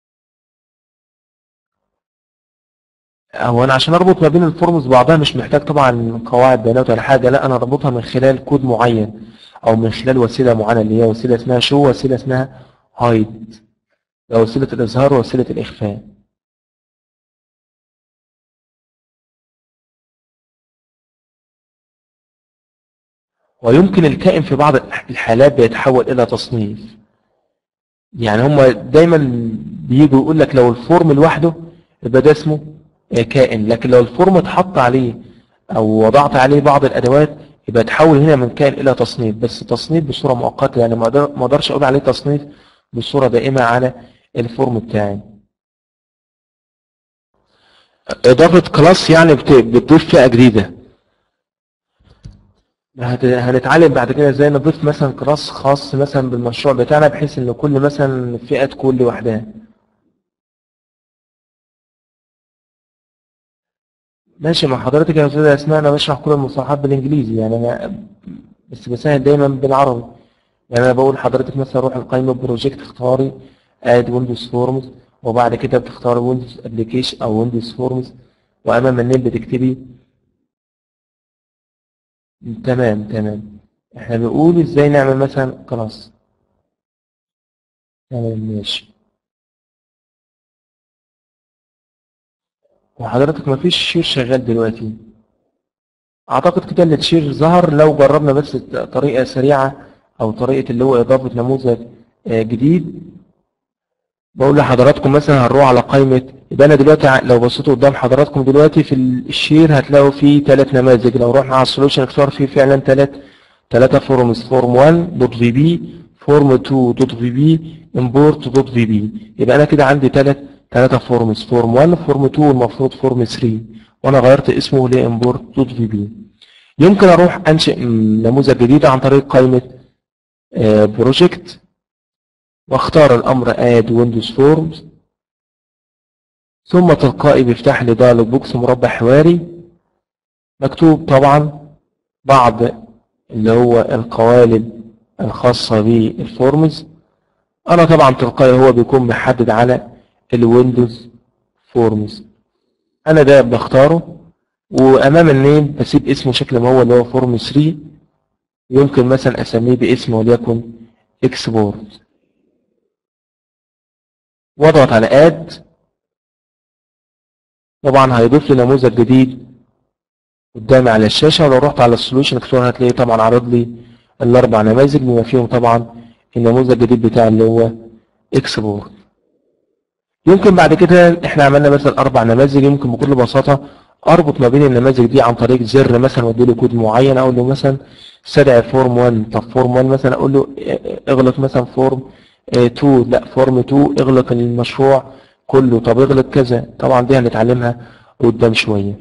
هو انا عشان اربط ما بين الفورمز وبعضها مش محتاج طبعا قواعد بيانات ولا حاجه لا انا اربطها من خلال كود معين او من خلال وسيله معينه اللي هي وسيله اسمها شو وسيله اسمها هايد ده وسيله الاظهار ووسيله الاخفاء ويمكن الكائن في بعض الحالات بيتحول الى تصنيف يعني هم دايما بييجوا يقول لك لو الفورم لوحده يبقى ده اسمه آه، كائن لكن لو الفورم اتحط عليه او وضعت عليه بعض الادوات يبقى تحول هنا من كائن الى تصنيف بس تصنيف بصوره مؤقته يعني ما أقدر- ما اقدرش اقول عليه تصنيف بصوره دائمه على الفورم بتاعي اضافه كلاس يعني بت- بتضيف فئه جديده هت- هنتعلم بعد كده ازاي نضيف مثلا كلاس خاص مثلا بالمشروع بتاعنا بحيث ان كل مثلا فئه تكون لوحدها ماشي مع حضرتك يا استاذ اسماء انا بشرح كل المصطلحات بالانجليزي يعني انا بس بسهل دايما بالعربي يعني انا بقول لحضرتك مثلا روح القائمه بروجكت اختاري اد ويندوز فورمز وبعد كده بتختاري ويندوز ابلكيشن او ويندوز فورمز وامام النيل بتكتبي تمام تمام احنا بنقول ازاي نعمل مثلا كلاس تمام ماشي وحضرتك مفيش شير شغال دلوقتي اعتقد كده ان الشير ظهر لو جربنا بس طريقة سريعة او طريقة اللي هو اضافة نموذج آه، جديد بقول لحضراتكم مثلا هنروح على قائمة يبقى انا دلوقتي ع- لو بصيتوا قدام حضراتكم دلوقتي في الشير هتلاقوا فيه ثلاث نماذج لو رحنا على السولوشن اختار فيه فعلا ثلاث ثلاثة فورمز فورم 1 دوت في بي فورم 2 دوت في بي امبورت دوت في بي يبقى انا كده عندي ثلاث ثلاثة فورمز فورم 1 فورم 2 المفروض فورم 3 وانا غيرت اسمه لامبورت دوت في بي يمكن اروح انشئ م- نموذج جديد عن طريق قائمة بروجكت واختار الامر اد ويندوز فورمز ثم تلقائي بيفتح لي دايلوج بوكس مربع حواري مكتوب طبعا بعض اللي هو القوالب الخاصة بالفورمز انا طبعا تلقائي هو بيكون محدد على الويندوز فورمز انا ده بختاره وامام النيم بسيب اسمه شكل ما هو اللي هو فورم 3 يمكن مثلا اسميه باسم وليكن اكسبورت واضغط على اد طبعا هيضيف لي نموذج جديد قدامي على الشاشة ولو رحت على السوليوشن اكسبلور هتلاقيه طبعا عرض لي الاربع نماذج بما فيهم طبعا النموذج الجديد بتاع اللي هو اكسبورت يمكن بعد كده احنا عملنا مثلا اربع نماذج يمكن بكل بساطة اربط ما بين النماذج دي عن طريق زر مثلا وادي له كود معين اقول له مثلا استدعي فورم 1 طب فورم 1 مثلا اقول له اه- اغلق مثلا فورم اه 2 لا فورم 2 اغلق المشروع كله طب اغلق كذا طبعا دي هنتعلمها قدام شوية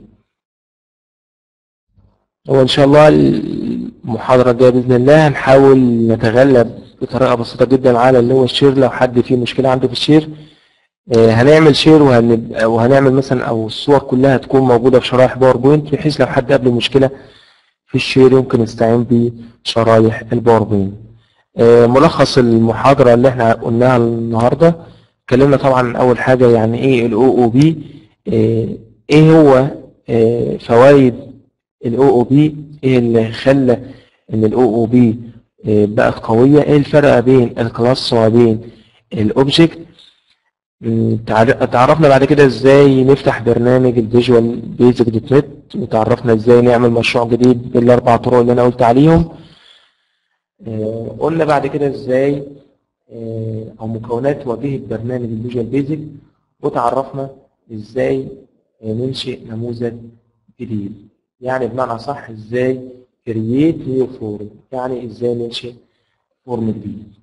هو ان شاء الله المحاضرة الجاية بإذن الله هنحاول نتغلب بطريقة بسيطة جدا على اللي هو الشير لو حد فيه مشكلة عنده في الشير آه، هنعمل شير وهنبقى وهنعمل مثلا او الصور كلها تكون موجودة في شرايح باوربوينت بحيث لو حد قابله مشكلة في الشير يمكن يستعين بشرايح الباوربوينت آه، ملخص المحاضرة اللي احنا قلناها النهاردة اتكلمنا طبعا عن اول حاجة يعني ايه الاو او بي ايه هو آه، فوائد الاو او بي ايه اللي خلى ان الاو او بي بقت قوية ايه الفرق بين الكلاس وما بين الاوبجكت م، تعر- تعرفنا بعد كده ازاي نفتح برنامج الفيجوال بيزك دوت نت وتعرفنا ازاي نعمل مشروع جديد بالاربع طرق اللي انا قلت عليهم آه، قلنا بعد كده ازاي آه، او مكونات واجهة برنامج الفيجوال بيزك وتعرفنا ازاي آه، ننشئ نموذج جديد يعني بمعنى صح ازاي كرييت نيو فورم يعني ازاي ننشئ فورم جديد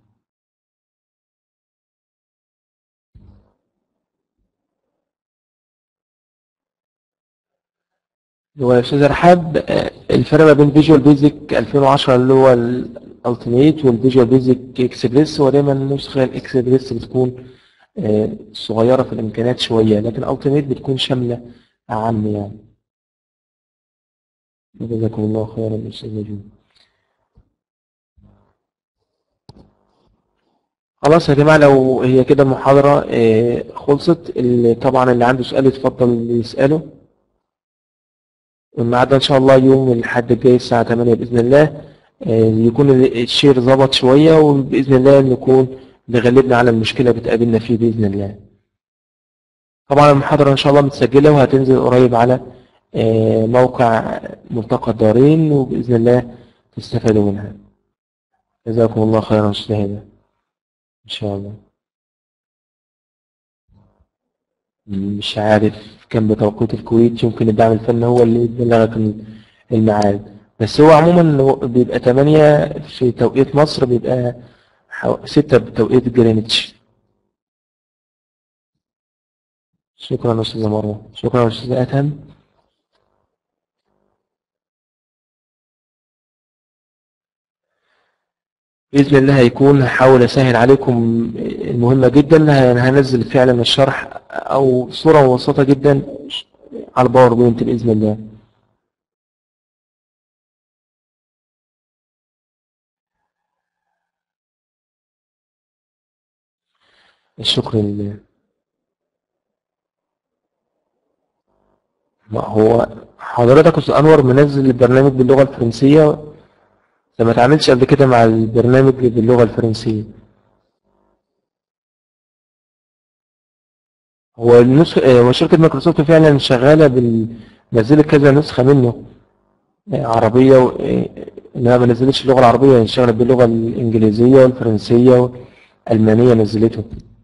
هو يا استاذ رحاب آه، الفرق ما بين فيجوال بيزك 2010 اللي هو الالتيميت والفيجوال بيزك اكسبريس هو دايما النسخه الاكسبريس بتكون آه، صغيره في الامكانيات شويه لكن الالتيميت بتكون شامله اعم يعني جزاكم الله خيرا استاذ نجوم خلاص يا جماعة لو هي كده المحاضرة آه، خلصت اللي طبعا اللي عنده سؤال يتفضل يسأله الميعاد إن شاء الله يوم الأحد الجاي الساعة 8 بإذن الله آه، يكون الشير ظبط شوية وبإذن الله نكون نغلبنا على المشكلة بتقابلنا فيه بإذن الله طبعا المحاضرة إن شاء الله متسجلة وهتنزل قريب على آه، موقع ملتقى الدارين وبإذن الله تستفادوا منها جزاكم الله خيرا أستاذ هبة إن شاء الله مش عارف كان بتوقيت الكويت يمكن الدعم الفني هو اللي يبلغك الميعاد بس هو عموما هو بيبقى 8 في توقيت مصر بيبقى حو- 6 بتوقيت جرينتش شكرا يا أستاذة مروة شكرا يا أستاذ أتهم بإذن الله هيكون هحاول أسهل عليكم المهمة جدا هن- هنزل فعلا الشرح أو صورة مبسطة جدا على الباوربوينت بإذن الله الشكر لله ما هو حضرتك يا أستاذ أنور منزل البرنامج باللغة الفرنسية ده ما اتعاملتش قبل كده مع البرنامج باللغة الفرنسية هو النسخ آه، هو شركة مايكروسوفت فعلا شغالة بال نزلت كذا نسخة منه آه، عربية و... آه، إنها ما نزلتش اللغة العربية هي شغالة باللغة الإنجليزية والفرنسية والألمانية نزلته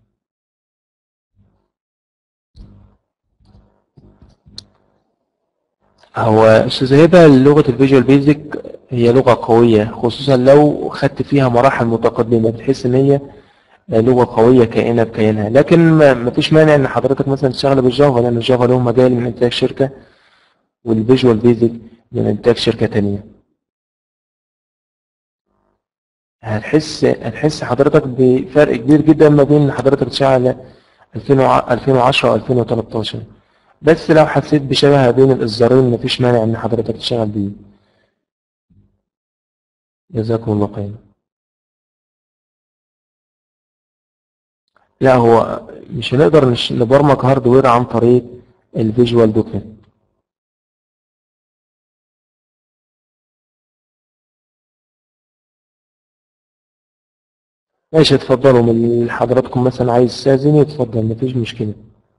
هو أستاذ هبة لغة الفيجوال بيزك هي لغة قوية خصوصا لو خدت فيها مراحل متقدمة بتحس إن هي لغة قوية كائنة بكيانها لكن ما ما فيش مانع إن حضرتك مثلا تشتغل بالجافا لأن الجافا له مجال من إنتاج شركة والفيجوال بيزك من إنتاج شركة تانية هتحس هتحس حضرتك بفرق كبير جدا ما بين حضرتك تشتغل 2010 و 2013 بس لو حسيت بشبه بين الإصدارين مفيش مانع إن حضرتك تشتغل بيه جزاكم الله خيرا لا هو مش هنقدر نش- نبرمج هاردوير عن طريق الفيجوال دوكيمنت ماشي اتفضلوا من حضراتكم مثلا عايز استاذن يتفضل مفيش مشكلة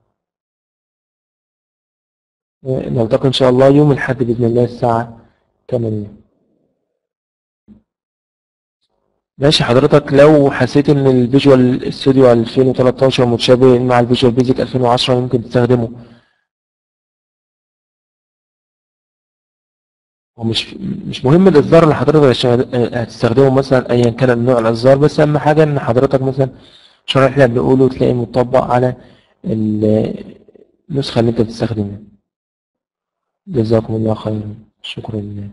نلتقي إن شاء الله يوم الأحد بإذن الله الساعة 8 ماشي حضرتك لو حسيت إن الفيجوال ستوديو 2013 متشابه مع الفيجوال بيزك 2010 ممكن تستخدمه ومش مش مهم الإصدار اللي حضرتك هتشتغل- هتستخدمه مثلا أيا كان نوع الإصدار بس أهم حاجة إن حضرتك مثلا الشرح اللي احنا بنقوله تلاقيه مطبق على ال- النسخة اللي أنت بتستخدمها جزاكم الله خيرا شكرا لله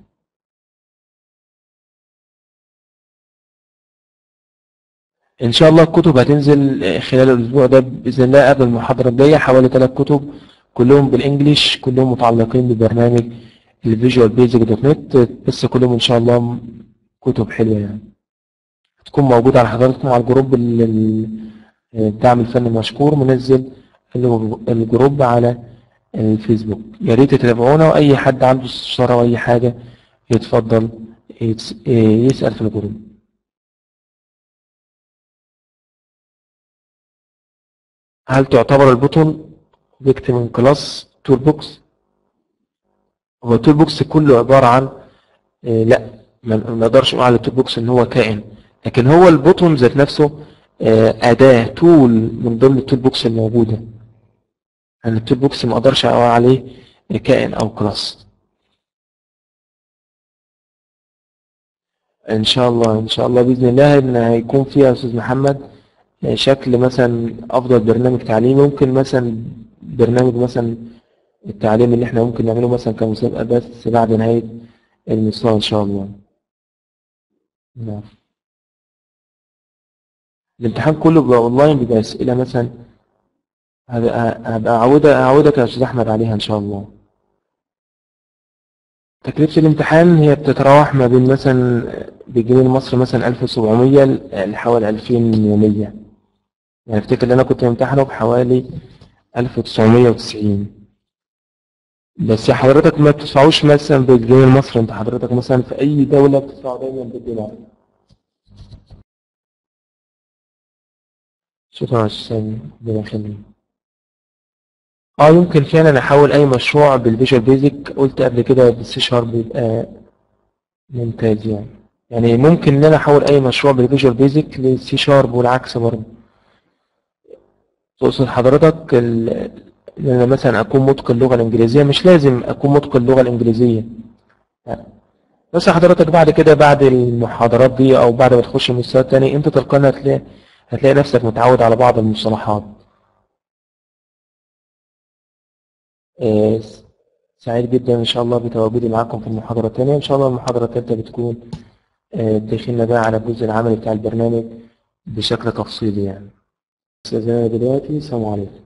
إن شاء الله الكتب هتنزل خلال الأسبوع ده بإذن الله قبل المحاضرة الجاية حوالي ثلاث كتب كلهم بالإنجليش كلهم متعلقين ببرنامج الفيجوال بيزك دوت نت بس كلهم إن شاء الله كتب حلوة يعني هتكون موجودة على حضراتكم على الجروب ال- ال- الدعم الفني مشكور منزل الجروب على الفيسبوك يا ريت تتابعونا وأي حد عنده استفسار أو أي حاجة يتفضل يتس- يسأل في الجروب هل تعتبر البطل اوبجكت من كلاس تول بوكس هو التول بوكس كله عبارة عن آه، لا ما ما نقدرش نقول على التول بوكس ان هو كائن لكن هو البوتون ذات نفسه آه، أداة تول من ضمن التول بوكس الموجودة يعني التول بوكس ما اقدرش اقول عليه كائن او كلاس ان شاء الله ان شاء الله باذن الله ان هيكون فيها يا استاذ محمد شكل مثلا افضل برنامج تعليمي ممكن مثلا برنامج مثلا التعليم اللي احنا ممكن نعمله مثلا كمسابقة بس بعد نهاية المستوى إن شاء الله نعم الامتحان كله بيبقى أونلاين بيبقى أسئلة مثلا هبقى هبقى أعود أعودك يا أستاذ أحمد عليها إن شاء الله تكلفة الامتحان هي بتتراوح ما بين مثلا بالجنيه المصري مثلا 1700 لحوالي 2100 يعني افتكر ان انا كنت ممتحنه بحوالي 1990 بس حضرتك ما بتدفعوش مثلا بالجنيه المصري انت حضرتك مثلا في اي دولة بتدفعه دايما بالدولار شكرا يا استاذ ربنا يخليك اه يمكن فعلا احول اي مشروع بالفيجوال بيزك قلت قبل كده بالسي شارب بيبقى ممتاز يعني يعني ممكن ان انا احول اي مشروع بالفيجوال بيزك للسي شارب والعكس برضه تقصد حضرتك ال- ان انا مثلا اكون متقن اللغه الانجليزيه مش لازم اكون متقن اللغه الانجليزيه لا. بس حضرتك بعد كده بعد المحاضرات دي او بعد ما تخش المستوى التاني انت تلقائيا هتلاقي هتلاقي نفسك متعود على بعض المصطلحات آه، سعيد جدا ان شاء الله بتواجدي معاكم في المحاضره الثانيه ان شاء الله المحاضره الثالثه بتكون آه، داخلنا بقى على الجزء العملي بتاع البرنامج بشكل تفصيلي يعني استاذنا دلوقتي السلام عليكم